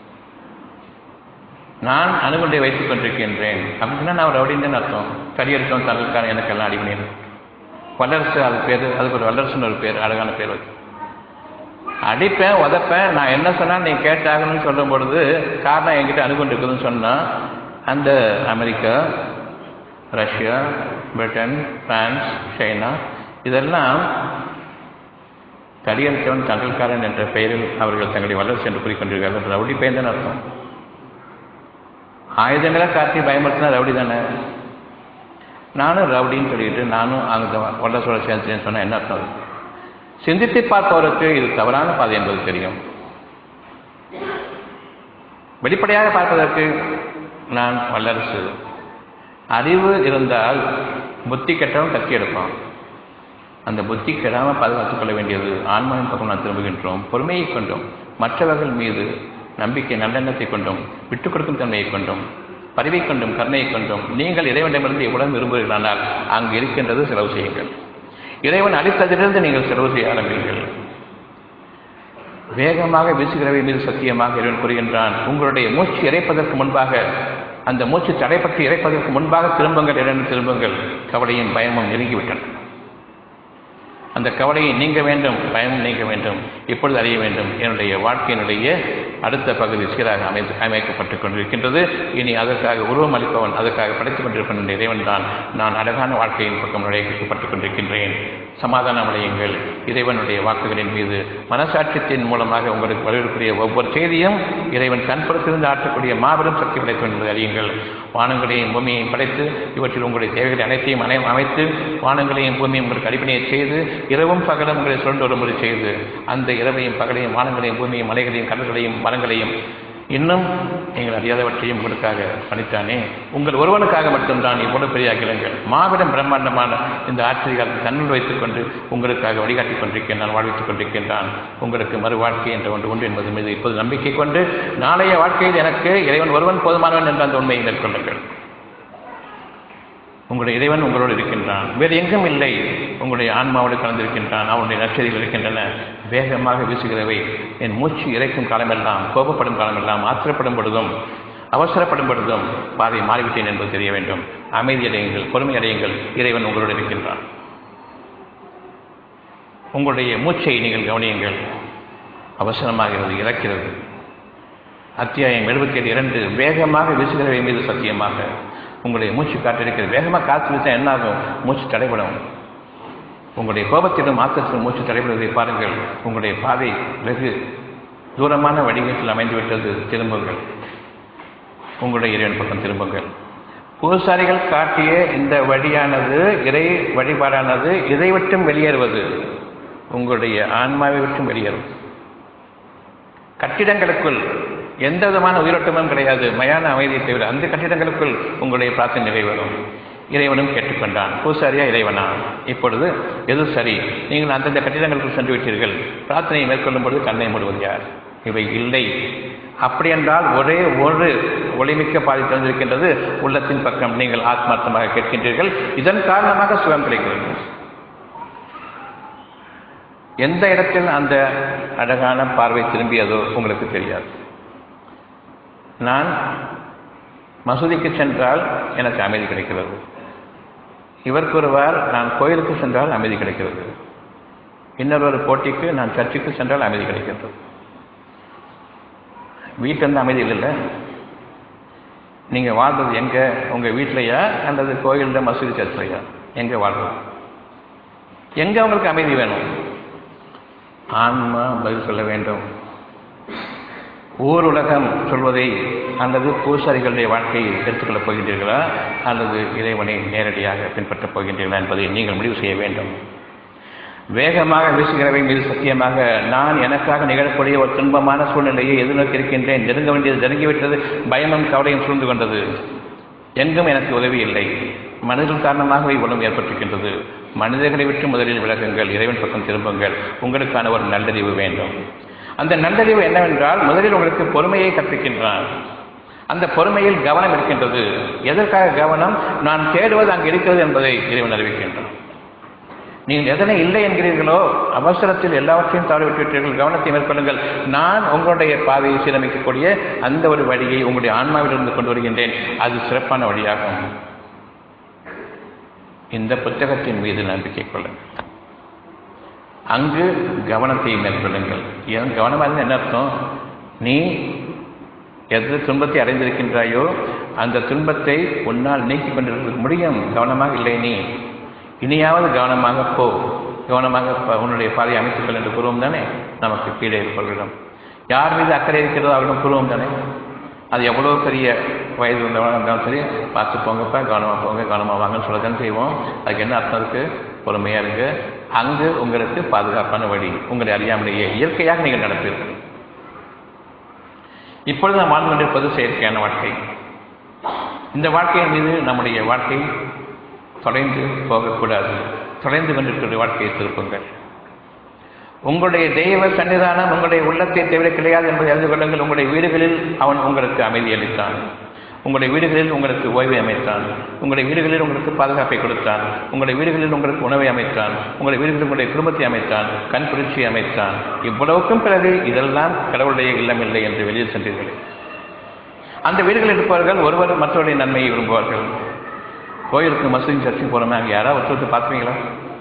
நான் அணுகுண்டை வைத்துக் கொண்டிருக்கின்றேன் அப்படின்னா நான் ரவுடின்னு அர்த்தம் கரியடிச்சோம் தங்களுக்கான எனக்கெல்லாம் அடிமணியது வல்லரசு அது பேர் அதுக்கு ஒரு வல்லரசுன்னு ஒரு பேர் அழகான பேர் வச்சு அடிப்பேன் உதப்பேன் நான் என்ன சொன்னால் நீ கேட்டாகணும்னு சொல்லும் பொழுது காரணம் என்கிட்ட அணுகுண்டு இருக்குதுன்னு சொன்னால் அந்த America Russia Britain France China இதெல்லாம் கடியடித்தவன் தங்கல்காரன் என்ற பெயரில் அவர்கள் தங்களுடைய வல்லரசு என்று கூறிக்கொண்டிருக்கிறார்கள் ரவுடி பெயர் தானே அர்த்தம் ஆயுதங்களை காட்டி பயமுறுத்தினா ரவுடி தானே நானும் ரவுடின்னு சொல்லிட்டு நானும் அந்த வல்லரசோட சேர்ந்தேன்னு சொன்னால் என்ன அர்த்தம் சிந்தித்து பார்ப்பவருக்கு இது தவறான பாதை என்பது தெரியும் வெளிப்படையாக பார்ப்பதற்கு நான் வல்லரசு அறிவு இருந்தால் புத்தி கெட்டவன் கத்தி எடுப்பான் அந்த புத்தி கெடாமல் பாதுகாத்துக் கொள்ள வேண்டியது ஆன்மாவின் பக்கம் நான் திரும்புகின்றோம் பொறுமையை கொண்டும் மற்றவர்கள் மீது நம்பிக்கை நல்லெண்ணத்தை கொண்டும் விட்டுக் கொடுக்கும் தன்மையை கொண்டும் பரிவை கொண்டும் கருணையை கொண்டும் நீங்கள் இறைவனிடமிருந்து எவ்வளவு விரும்புகிறீர்களானால் அங்கு இருக்கின்றது செலவு செய்யுங்கள் இறைவன் அளித்ததிலிருந்து நீங்கள் செலவு செய்ய ஆரம்பிங்கள் வேகமாக வீசுகிறவை மீது சத்தியமாக இறைவன் கூறுகின்றான் உங்களுடைய மூச்சு இறைப்பதற்கு முன்பாக அந்த மூச்சு தடைப்பட்டு இறைப்பதற்கு முன்பாக திரும்புங்கள் இறைவன் திரும்புங்கள் கவலையும் பயமும் நெருங்கிவிட்டன அந்த கவலையை நீங்க வேண்டும் பயம் நீங்க வேண்டும் இப்பொழுது அறிய வேண்டும் என்னுடைய வாழ்க்கையினுடைய அடுத்த பகுதி சீராக அமைந்து அமைக்கப்பட்டுக் கொண்டிருக்கின்றது இனி அதற்காக உருவம் அளிப்பவன் அதற்காக படைத்துக் கொண்டிருப்பவன் இறைவன் தான் நான் அழகான வாழ்க்கையின் பக்கம் நுழைக்கப்பட்டுக் கொண்டிருக்கின்றேன் சமாதானம் அடையுங்கள் இறைவனுடைய வாக்குகளின் மீது மனசாட்சியத்தின் மூலமாக உங்களுக்கு வலியுறுத்தக்கூடிய ஒவ்வொரு செய்தியும் இறைவன் தன்புறத்திலிருந்து ஆற்றக்கூடிய மாபெரும் சக்தி படைத்தவன் என்பதை அறியுங்கள் வானங்களையும் பூமியையும் படைத்து இவற்றில் உங்களுடைய தேவைகளை அனைத்தையும் அனை அமைத்து வானங்களையும் பூமியும் உங்களுக்கு அடிப்படையை செய்து இரவும் பகலும் உங்களை சுழன்று ஒரு முறை செய்து அந்த இரவையும் பகலையும் வானங்களையும் பூமியும் மலைகளையும் கடல்களையும் மரங்களையும் இன்னும் நீங்கள் அறியாதவற்றையும் உங்களுக்காக பணித்தானே உங்கள் ஒருவனுக்காக மட்டும்தான் இவ்வளவு பெரிய அகிலங்கள் மாபெரும் பிரம்மாண்டமான இந்த ஆச்சரியத்தை தன்னுள் வைத்துக் கொண்டு உங்களுக்காக வழிகாட்டிக் கொண்டிருக்கின்றான் வாழ்வித்துக் கொண்டிருக்கின்றான் உங்களுக்கு மறு வாழ்க்கை என்ற ஒன்று உண்டு என்பது மீது இப்போது நம்பிக்கை கொண்டு நாளைய வாழ்க்கையில் எனக்கு இறைவன் ஒருவன் போதுமானவன் என்ற அந்த உண்மையை மேற்கொள்ளுங்கள் உங்களுடைய இறைவன் உங்களோடு இருக்கின்றான் வேறு எங்கும் இல்லை உங்களுடைய ஆன்மாவோடு கலந்திருக்கின்றான் அவனுடைய நற்செய்திகள் இருக்கின்றன வேகமாக வீசுகிறவை என் மூச்சு இறைக்கும் காலமெல்லாம் கோபப்படும் காலமெல்லாம் ஆத்திரப்படும் பொழுதும் அவசரப்படும் பொழுதும் பாதை மாறிவிட்டேன் என்பது தெரிய வேண்டும் அமைதி அடையுங்கள் பொறுமை அடையுங்கள் இறைவன் உங்களோடு இருக்கின்றான் உங்களுடைய மூச்சை நீங்கள் கவனியுங்கள் அவசரமாகிறது இறக்கிறது அத்தியாயம் எழுபத்தி இரண்டு வேகமாக வீசுகிறவை மீது சத்தியமாக உங்களுடைய மூச்சு காற்றிருக்கிறது வேகமாக காற்று வீசா என்ன ஆகும் மூச்சு தடைபடும் உங்களுடைய கோபத்திலும் ஆக்கத்திலும் மூச்சு தடைபடுவதை பாருங்கள் உங்களுடைய பாதை வெகு தூரமான வடிவத்தில் அமைந்துவிட்டது திரும்புங்கள் உங்களுடைய இறைவன் பக்கம் திரும்புங்கள் பூசாரிகள் காட்டிய இந்த வழியானது இறை வழிபாடானது இதை விட்டும் வெளியேறுவது உங்களுடைய ஆன்மாவை விட்டும் வெளியேறும் கட்டிடங்களுக்குள் எந்த விதமான உயிரோட்டமும் கிடையாது மயான அமைதியை தவிர அந்த கட்டிடங்களுக்குள் உங்களுடைய பிரார்த்தனை நிறைவேறும் இறைவனும் கேட்டுக்கொண்டான் பூசாரியா இறைவனா இப்பொழுது எது சரி நீங்கள் அந்தந்த கட்டிடங்களுக்குள் சென்று விட்டீர்கள் பிரார்த்தனையை மேற்கொள்ளும் பொழுது கண்ணை மூடுவது யார் இவை இல்லை அப்படி என்றால் ஒரே ஒரு ஒளிமிக்க பாதை திறந்திருக்கின்றது உள்ளத்தின் பக்கம் நீங்கள் ஆத்மார்த்தமாக கேட்கின்றீர்கள் இதன் காரணமாக சுகம் கிடைக்கிறது எந்த இடத்தில் அந்த அழகான பார்வை திரும்பியதோ உங்களுக்கு தெரியாது நான் மசூதிக்கு சென்றால் எனக்கு அமைதி கிடைக்கிறது இவர் கூறுவார் நான் கோயிலுக்கு சென்றால் அமைதி கிடைக்கிறது இன்னொரு போட்டிக்கு நான் சர்ச்சுக்கு சென்றால் அமைதி கிடைக்கிறது வீட்டிலிருந்து அமைதி இல்லைல்ல நீங்கள் வாழ்றது எங்கே உங்கள் வீட்டிலையா அல்லது கோயிலில் மசூதி சர்ச்சிலையா எங்கே வாழ்றது எங்கே உங்களுக்கு அமைதி வேணும் ஆன்மா பதில் சொல்ல வேண்டும் ஊர் உலகம் சொல்வதை அல்லது பூசாரிகளுடைய வாழ்க்கையை எடுத்துக்கொள்ளப் போகின்றீர்களா அல்லது இறைவனை நேரடியாக பின்பற்றப் போகின்றீர்களா என்பதை நீங்கள் முடிவு செய்ய வேண்டும் வேகமாக வீசுகிறவை மீது சத்தியமாக நான் எனக்காக நிகழக்கூடிய ஒரு துன்பமான சூழ்நிலையை எதிர்நோக்கி இருக்கின்றேன் நெருங்க வேண்டியது நெருங்கிவிட்டது பயமும் கவலையும் சூழ்ந்து கொண்டது எங்கும் எனக்கு உதவி இல்லை மனிதர்கள் காரணமாக இவ்வளவு ஏற்பட்டிருக்கின்றது மனிதர்களை விட்டு முதலில் விலகுங்கள் இறைவன் பக்கம் திரும்புங்கள் உங்களுக்கான ஒரு நல்லறிவு வேண்டும் அந்த நல்லறிவு என்னவென்றால் முதலில் உங்களுக்கு பொறுமையை கற்பிக்கின்றான் அந்த பொறுமையில் கவனம் இருக்கின்றது எதற்காக கவனம் நான் தேடுவது அங்கு இருக்கிறது என்பதை இறைவன் அறிவிக்கின்றான் நீங்கள் எதனை இல்லை என்கிறீர்களோ அவசரத்தில் எல்லாவற்றையும் தவறிவிட்டுவிட்டீர்கள் கவனத்தை மேற்கொள்ளுங்கள் நான் உங்களுடைய பாதையை சீரமைக்கக்கூடிய அந்த ஒரு வழியை உங்களுடைய ஆன்மாவிலிருந்து கொண்டு வருகின்றேன் அது சிறப்பான வழியாகும் இந்த புத்தகத்தின் மீது நம்பிக்கை கொள்ளுங்கள் அங்கு கவனத்தை மேற்கொள்ளுங்கள் ஏன் கவனமாக என்ன அர்த்தம் நீ எது துன்பத்தை அடைந்திருக்கின்றாயோ அந்த துன்பத்தை உன்னால் நீக்கிக் கொண்டிருக்க முடியும் கவனமாக இல்லை நீ இனியாவது கவனமாக போ கவனமாக உன்னுடைய பாதையை அமைத்துக்கள் என்று கூறுவோம் தானே நமக்கு கீழே இருப்பவர்களிடம் யார் மீது அக்கறை இருக்கிறதோ அவரிடம் கூறுவோம் தானே அது எவ்வளோ பெரிய வயது வந்தவனாக இருந்தாலும் சரி பார்த்து போங்கப்பா கவனமாக போங்க கவனமாக வாங்கன்னு சொல்ல தானே செய்வோம் அதுக்கு என்ன அர்த்தம் இருக்குது பொறுமையாக இருக்கு அங்கு உங்களுக்கு பாதுகாப்பான வழி உங்களை அறியாமலேயே இயற்கையாக நீங்கள் நடப்பீர்கள் இப்பொழுது நாம் வாழ்ந்து கொண்டிருப்பது செயற்கையான வாழ்க்கை இந்த வாழ்க்கையின் மீது நம்முடைய வாழ்க்கை தொலைந்து போகக்கூடாது தொலைந்து கொண்டிருக்கிற வாழ்க்கையை திருப்புங்கள் உங்களுடைய தெய்வ சன்னிதானம் உங்களுடைய உள்ளத்தை தவிர கிடையாது என்பதை அறிந்து கொள்ளுங்கள் உங்களுடைய வீடுகளில் அவன் உங்களுக்கு அமைதி அளித்தான் உங்களுடைய வீடுகளில் உங்களுக்கு ஓய்வை அமைத்தான் உங்களுடைய வீடுகளில் உங்களுக்கு பாதுகாப்பை கொடுத்தான் உங்களுடைய வீடுகளில் உங்களுக்கு உணவை அமைத்தான் உங்களுடைய வீடுகளில் உங்களுடைய குடும்பத்தை அமைத்தான் கண் குளிர்ச்சியை அமைத்தான் இவ்வளவுக்கும் பிறகு இதெல்லாம் கடவுளுடைய இல்லமில்லை என்று வெளியில் சென்றீர்கள் அந்த வீடுகளில் இருப்பவர்கள் ஒருவர் மற்றவருடைய நன்மையை விரும்புவார்கள் கோயிலுக்கு மசூதி சர்ச்சுக்கு போகிறோமே அங்கே யாராவது ஒருத்தருக்கு பார்த்துருவீங்களா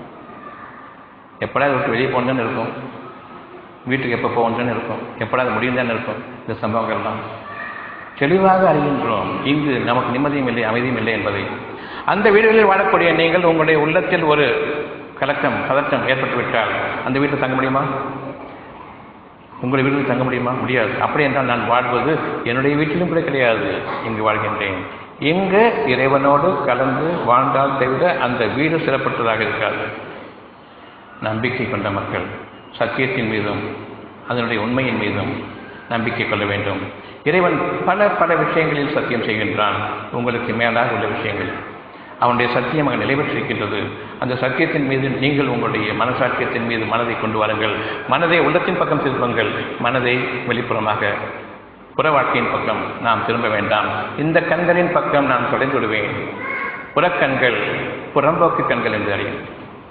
எப்படா விட்டு வெளியே போகணுன்னு இருக்கும் வீட்டுக்கு எப்போ போகணுன்னு இருக்கும் எப்படா அது முடியும் தானே இருக்கும் இந்த சம்பவங்கள்லாம் தெளிவாக அறிகின்றோம் இங்கு நமக்கு நிம்மதியும் இல்லை அமைதியும் இல்லை என்பதை அந்த வீடுகளில் வாழக்கூடிய நீங்கள் உங்களுடைய உள்ளத்தில் ஒரு கலக்கம் பதட்டம் ஏற்பட்டுவிட்டால் அந்த வீட்டில் தங்க முடியுமா உங்களுடைய வீட்டில் தங்க முடியுமா முடியாது அப்படி என்றால் நான் வாழ்வது என்னுடைய வீட்டிலும் கூட கிடையாது இங்கு வாழ்கின்றேன் இங்கு இறைவனோடு கலந்து வாழ்ந்தால் தவிர அந்த வீடு சிறப்பற்றதாக இருக்காது நம்பிக்கை கொண்ட மக்கள் சத்தியத்தின் மீதும் அதனுடைய உண்மையின் மீதும் நம்பிக்கை கொள்ள வேண்டும் இறைவன் பல பல விஷயங்களில் சத்தியம் செய்கின்றான் உங்களுக்கு மேலாக உள்ள விஷயங்கள் அவனுடைய சத்தியம் அங்கே நிலைபெற்றிருக்கின்றது அந்த சத்தியத்தின் மீது நீங்கள் உங்களுடைய மனசாட்சியத்தின் மீது மனதை கொண்டு வாருங்கள் மனதை உள்ளத்தின் பக்கம் திருப்புங்கள் மனதை வெளிப்புறமாக புற வாழ்க்கையின் பக்கம் நாம் திரும்ப வேண்டாம் இந்த கண்களின் பக்கம் நான் தொலைந்து விடுவேன் புறக்கண்கள் புறம்போக்கு கண்கள் என்று அறியும்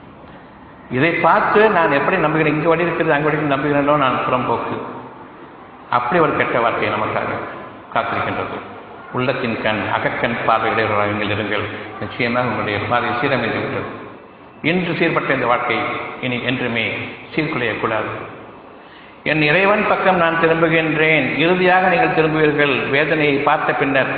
இதை பார்த்து நான் எப்படி நம்புகிறேன் இங்கே வழி இருக்கிறது அங்கே வழி நம்புகிறேனோ நான் புறம்போக்கு அப்படி ஒரு கெட்ட வார்த்தை நமக்காக காத்திருக்கின்றது உள்ளத்தின் கண் அகக்கண் பார்வையுடையவர்களாக நீங்கள் இருங்கள் நிச்சயமாக உங்களுடைய பாதை சீரமைந்து விட்டது இன்று சீர்பட்ட இந்த வாழ்க்கை இனி என்றுமே சீர்குலையக்கூடாது என் இறைவன் பக்கம் நான் திரும்புகின்றேன் இறுதியாக நீங்கள் திரும்புவீர்கள் வேதனையை பார்த்த பின்னர்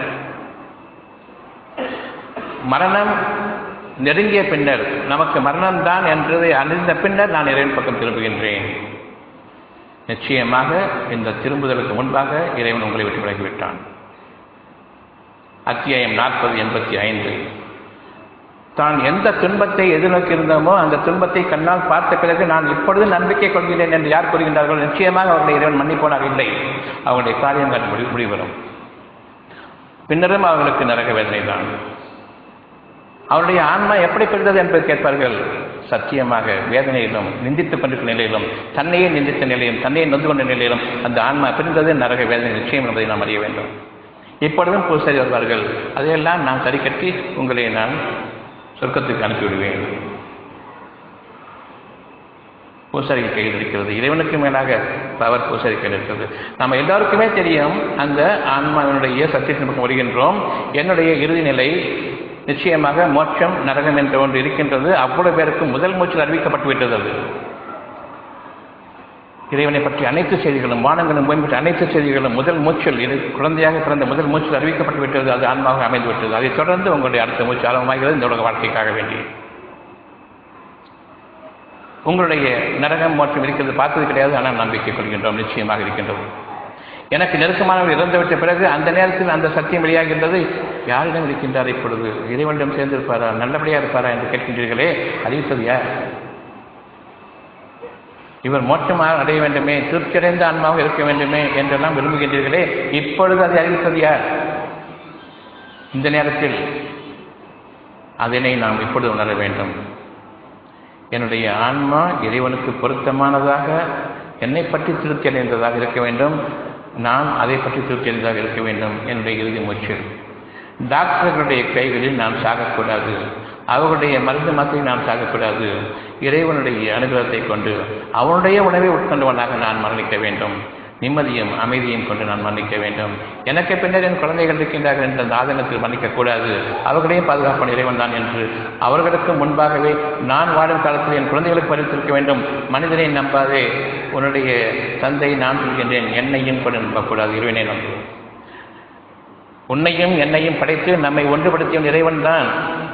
மரணம் நெருங்கிய பின்னர் நமக்கு மரணம்தான் என்றதை அறிந்த பின்னர் நான் இறைவன் பக்கம் திரும்புகின்றேன் நிச்சயமாக இந்த திரும்புதலுக்கு முன்பாக இறைவன் உங்களை விட்டு விலகிவிட்டான் அத்தியாயம் நாற்பது எண்பத்தி ஐந்து தான் எந்த துன்பத்தை எதிர்நோக்கி இருந்தோமோ அந்த துன்பத்தை கண்ணால் பார்த்த பிறகு நான் இப்பொழுது நம்பிக்கை கொள்கிறேன் என்று யார் கூறுகின்றார்கள் நிச்சயமாக அவருடைய இறைவன் மன்னிப்போனாக இல்லை அவருடைய காரியங்கள் முடி முடிவரும் பின்னரும் அவர்களுக்கு நரக வேதனை தான் அவருடைய ஆன்மா எப்படி பிறந்தது என்பதை கேட்பார்கள் சத்தியமாக வேதனையிலும் நிந்தித்துக் கொண்டிருக்கிற நிலையிலும் தன்னையே நிந்தித்த நிலையிலும் தன்னையே நொந்து கொண்ட நிலையிலும் அந்த ஆன்மா பிரிந்தது நரக வேதனை நிச்சயம் என்பதை நாம் அறிய வேண்டும் இப்பொழுதும் பூசரி வருவார்கள் அதையெல்லாம் நான் சரி கட்டி உங்களை நான் சொர்க்கத்துக்கு அனுப்பிவிடுவேன் பூசாரி கையில் இருக்கிறது இறைவனுக்கு மேலாக பவர் பூசாரி கையில் இருக்கிறது நம்ம எல்லாருக்குமே தெரியும் அந்த ஆன்மாவினுடைய சத்தியத்தின் பக்கம் வருகின்றோம் என்னுடைய இறுதி நிலை நிச்சயமாக மோட்சம் நரகம் என்ற ஒன்று இருக்கின்றது அவ்வளவு பேருக்கு முதல் மூச்சில் அறிவிக்கப்பட்டு விட்டது அது இறைவனை பற்றி அனைத்து செய்திகளும் வானங்களும் பூமி பற்றி அனைத்து செய்திகளும் முதல் மூச்சில் இது குழந்தையாக பிறந்த முதல் மூச்சில் அறிவிக்கப்பட்டு விட்டது அது ஆன்மாவாக அமைந்து விட்டது அதைத் தொடர்ந்து உங்களுடைய அடுத்த மூச்சு ஆரம்பமாகிறது இந்த உலக வாழ்க்கைக்காக வேண்டி உங்களுடைய நரகம் மற்றும் இருக்கிறது பார்த்தது கிடையாது ஆனால் நம்பிக்கை கொள்கின்றோம் நிச்சயமாக இருக்கின்றது எனக்கு நெருக்கமானவர் இறந்துவிட்ட பிறகு அந்த நேரத்தில் அந்த சத்தியம் வெளியாகின்றது யாரிடம் இருக்கின்றார் இப்பொழுது இறைவனிடம் சேர்ந்திருப்பாரா நல்லபடியாக இருப்பாரா என்று கேட்கின்றீர்களே அறிவித்தது யார் இவர் மோட்சமாக அடைய வேண்டுமே திருப்தியடைந்த ஆன்மாவாக இருக்க வேண்டுமே என்றெல்லாம் விரும்புகின்றீர்களே இப்பொழுது அதை அறிவித்தது யார் இந்த நேரத்தில் அதனை நாம் இப்பொழுது உணர வேண்டும் என்னுடைய ஆன்மா இறைவனுக்கு பொருத்தமானதாக என்னை பற்றி திருப்தி அடைந்ததாக இருக்க வேண்டும் நான் அதை பற்றி திருப்தி அடைந்ததாக இருக்க வேண்டும் என்னுடைய இறுதி மூச்சு டாக்டர்களுடைய கைகளில் நாம் சாகக்கூடாது அவர்களுடைய மருந்து மாத்திரை நாம் சாகக்கூடாது இறைவனுடைய அனுகிரகத்தை கொண்டு அவனுடைய உணவை உட்கொண்டவனாக நான் மரணிக்க வேண்டும் நிம்மதியும் அமைதியும் கொண்டு நான் மன்னிக்க வேண்டும் எனக்கு பின்னர் என் குழந்தைகள் இருக்கின்றார்கள் என்ற அந்த ஆதங்கத்தில் மன்னிக்கக்கூடாது அவர்களையும் பாதுகாப்பான இறைவன் தான் என்று அவர்களுக்கு முன்பாகவே நான் வாழும் காலத்தில் என் குழந்தைகளுக்கு படித்திருக்க வேண்டும் மனிதனை நம்பாதே உன்னுடைய தந்தை நான் சொல்கின்றேன் என்னையும் கூட நம்பக்கூடாது இறைவனை நம்பு உன்னையும் என்னையும் படைத்து நம்மை ஒன்றுபடுத்திய இறைவன் தான்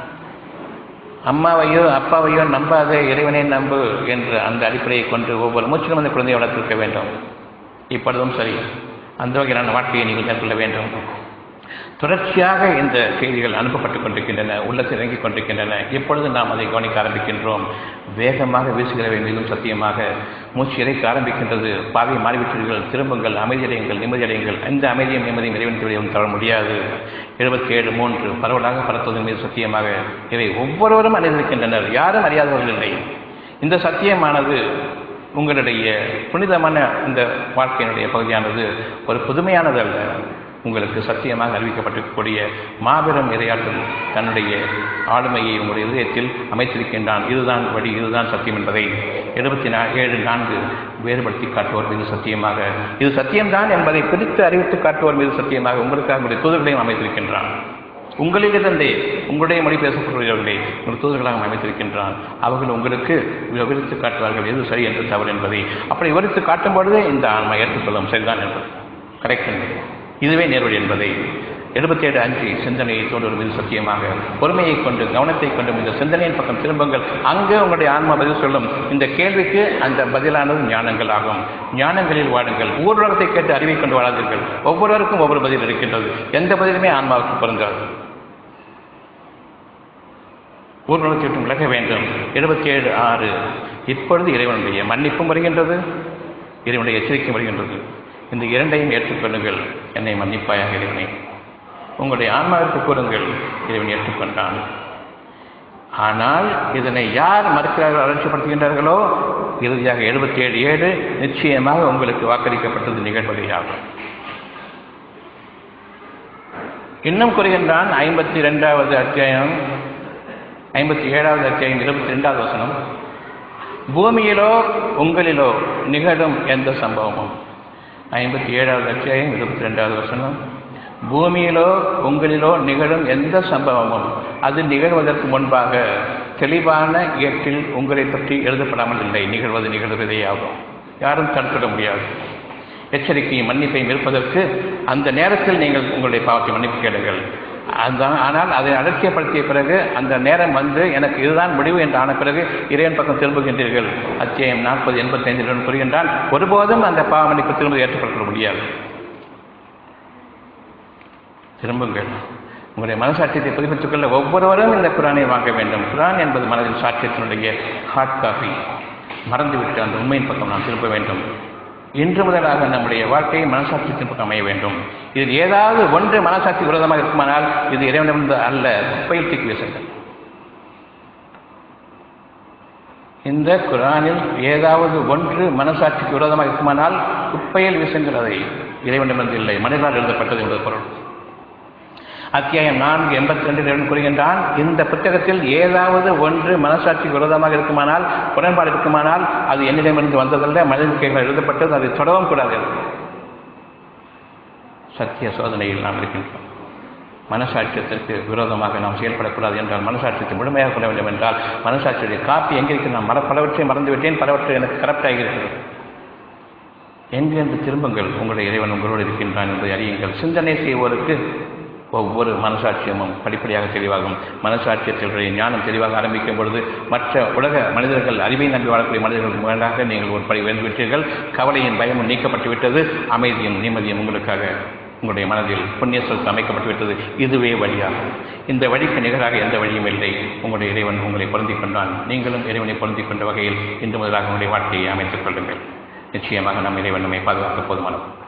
அம்மாவையோ அப்பாவையோ நம்பாத இறைவனை நம்பு என்ற அந்த அடிப்படையை கொண்டு ஒவ்வொரு மூச்சிலும் அந்த குழந்தையை வளர்த்திருக்க வேண்டும் இப்பொழுதும் சரி அந்த வகையிலான வாழ்க்கையை நீங்கள் மேற்கொள்ள வேண்டும் தொடர்ச்சியாக இந்த செய்திகள் அனுப்பப்பட்டுக் கொண்டிருக்கின்றன உள்ளத்தில் இறங்கிக் கொண்டிருக்கின்றன இப்பொழுது நாம் அதை கவனிக்க ஆரம்பிக்கின்றோம் வேகமாக வீசுகிறவை மிகவும் சத்தியமாக மூச்சு இறைக்க ஆரம்பிக்கின்றது பாதையை மாறிவிட்டீர்கள் திரும்புங்கள் அமைதியடையுங்கள் நிம்மதியடையுங்கள் எந்த அமைதியும் நிம்மதியும் இறைவன் வழியும் தர முடியாது எழுபத்தி ஏழு மூன்று பரவலாக பரத்துவதன் மீது சத்தியமாக இவை ஒவ்வொருவரும் அறிந்திருக்கின்றனர் யாரும் அறியாதவர்கள் இல்லை இந்த சத்தியமானது உங்களுடைய புனிதமான இந்த வாழ்க்கையினுடைய பகுதியானது ஒரு புதுமையானது அல்ல உங்களுக்கு சத்தியமாக அறிவிக்கப்பட்டிருக்கக்கூடிய மாபெரும் இரையாற்றல் தன்னுடைய ஆளுமையை உங்களுடைய இதயத்தில் அமைத்திருக்கின்றான் இதுதான் வழி இதுதான் சத்தியம் என்பதை எழுபத்தி நா ஏழு நான்கு வேறுபடுத்தி காட்டுவோர் மீது சத்தியமாக இது சத்தியம்தான் என்பதை பிரித்து அறிவித்து காட்டுவோர் மீது சத்தியமாக உங்களுக்காக உங்களுடைய தூதர்களையும் அமைத்திருக்கின்றான் உங்களிலிருந்தே உங்களுடைய மொழி பேசக்கூடியவர்களை ஒரு தூதர்களாக அமைத்திருக்கின்றான் அவர்கள் உங்களுக்கு விவரித்து காட்டுவார்கள் எது சரி என்று தவறு என்பதை அப்படி விவரித்து காட்டும் பொழுதே இந்த ஆன்மா ஏற்றுக்கொள்ளும் சரிதான் என்பது கரெக்ட் என்பது இதுவே நேர்வழி என்பதை எழுபத்தி ஏழு அஞ்சு சிந்தனையை தோன்றுவது மீது சத்தியமாக பொறுமையை கொண்டு கவனத்தை கொண்டு இந்த சிந்தனையின் பக்கம் திரும்புங்கள் அங்கே உங்களுடைய ஆன்மா பதில் சொல்லும் இந்த கேள்விக்கு அந்த பதிலானது ஞானங்கள் ஆகும் ஞானங்களில் வாடுங்கள் ஊர்வலத்தை கேட்டு அறிவை கொண்டு வாழாதீர்கள் ஒவ்வொருவருக்கும் ஒவ்வொரு பதில் இருக்கின்றது எந்த பதிலுமே ஆன்மாவுக்கு பொருந்தாது ஊர்வலத்தை விட்டு விலக வேண்டும் எழுபத்தி ஏழு ஆறு இப்பொழுது இறைவனுடைய மன்னிப்பும் வருகின்றது இறைவனுடைய எச்சரிக்கை வருகின்றது இந்த இரண்டையும் ஏற்றுக்கொள்ளுங்கள் என்னை மன்னிப்பாயாக இறைவனை உங்களுடைய ஆன்மாவிற்கு கூறுங்கள் இறைவன் ஏற்றுக்கொண்டான் ஆனால் இதனை யார் மறுக்கிறார்கள் அலட்சியப்படுத்துகின்றார்களோ இறுதியாக எழுபத்தி ஏழு ஏழு நிச்சயமாக உங்களுக்கு வாக்களிக்கப்பட்டது நிகழ்வதையாகும் இன்னும் கூறுகின்றான் ஐம்பத்தி ரெண்டாவது அத்தியாயம் ஐம்பத்தி ஏழாவது அத்தியாயம் இருபத்தி ரெண்டாவது வசனம் பூமியிலோ உங்களிலோ நிகழும் எந்த சம்பவமும் ஐம்பத்தி ஏழாவது அத்தியாயம் இருபத்தி ரெண்டாவது வசனம் பூமியிலோ உங்களிலோ நிகழும் எந்த சம்பவமும் அது நிகழ்வதற்கு முன்பாக தெளிவான இயற்றில் உங்களை பற்றி எழுதப்படாமல் இல்லை நிகழ்வது நிகழ்வதே ஆகும் யாரும் தடுத்துவிட முடியாது எச்சரிக்கையும் மன்னிப்பையும் இருப்பதற்கு அந்த நேரத்தில் நீங்கள் உங்களுடைய பாவத்தை மன்னிப்பு கேளுங்கள் அதுதான் ஆனால் அதை அலட்சியப்படுத்திய பிறகு அந்த நேரம் வந்து எனக்கு இதுதான் முடிவு என்று ஆன பிறகு இறைவன் பக்கம் திரும்புகின்றீர்கள் அத்தியாயம் நாற்பது எண்பத்தைந்தில் கூறுகின்றால் ஒருபோதும் அந்த பாவ மன்னிப்பு திரும்ப ஏற்றுக்கொள்ள முடியாது திரும்புங்கள் உங்களுடைய மனசாட்சியத்தை புதுப்பித்துக் கொள்ள ஒவ்வொருவரும் இந்த குரானை வாங்க வேண்டும் குரான் என்பது மனதின் சாட்சியத்தினுடைய ஹார்ட் காப்பி மறந்துவிட்டு அந்த உண்மையின் பக்கம் நாம் திரும்ப வேண்டும் இன்று முதலாக நம்முடைய வாழ்க்கையை மனசாட்சியத்தின் பக்கம் அமைய வேண்டும் இதில் ஏதாவது ஒன்று மனசாட்சி விரோதமாக இருக்குமானால் இது இறைவனிடமிருந்து அல்ல குப்பையில் தூக்கி வீசுங்கள் இந்த குரானில் ஏதாவது ஒன்று மனசாட்சிக்கு விரோதமாக இருக்குமானால் குப்பையில் வீசுங்கள் அதை இறைவனிடமிருந்து இல்லை மனிதனால் எழுதப்பட்டது என்பது பொருள் அத்தியாயம் நான்கு எண்பத்தி ரெண்டில் கூறுகின்றான் இந்த புத்தகத்தில் ஏதாவது ஒன்று மனசாட்சிக்கு விரோதமாக இருக்குமானால் உடன்பாடு இருக்குமானால் அது என்னிடமிருந்து வந்ததல்ல மனிதர்கள் எழுதப்பட்டது அதை தொடவும் கூடாது சத்திய சோதனையில் நாம் இருக்கின்றோம் மனசாட்சியத்திற்கு விரோதமாக நாம் செயல்படக்கூடாது என்றால் மனசாட்சியத்தை முழுமையாக கொள்ள வேண்டும் என்றால் மனசாட்சியுடைய காப்பி எங்கே இருக்கு நான் மற பலவற்றை மறந்துவிட்டேன் பலவற்றை எனக்கு கரெக்டாக இருக்கிறது எங்கென்று திரும்புங்கள் உங்களுடைய இறைவன் உங்களோடு இருக்கின்றான் என்பதை அறியுங்கள் சிந்தனை செய்வோருக்கு ஒவ்வொரு மனசாட்சியமும் படிப்படியாக தெளிவாகும் மனசாட்சியத்தினுடைய ஞானம் தெளிவாக ஆரம்பிக்கும் பொழுது மற்ற உலக மனிதர்கள் அறிவை நம்பி வாழக்கூடிய மனிதர்கள் மேலாக நீங்கள் ஒரு படி வென்றுவிட்டீர்கள் கவலையின் பயமும் நீக்கப்பட்டு விட்டது அமைதியும் நிம்மதியும் உங்களுக்காக உங்களுடைய மனதில் புண்ணிய சொத்து அமைக்கப்பட்டு விட்டது இதுவே வழியாகும் இந்த வழிக்கு நிகராக எந்த வழியும் இல்லை உங்களுடைய இறைவன் உங்களை பொருந்திக் கொண்டான் நீங்களும் இறைவனை பொருந்திக் கொண்ட வகையில் இன்று முதலாக உங்களுடைய வாழ்க்கையை அமைத்துக் கொள்ளுங்கள் நிச்சயமாக நம் இறைவன் நம்மை பாதுகாக்க போதுமானது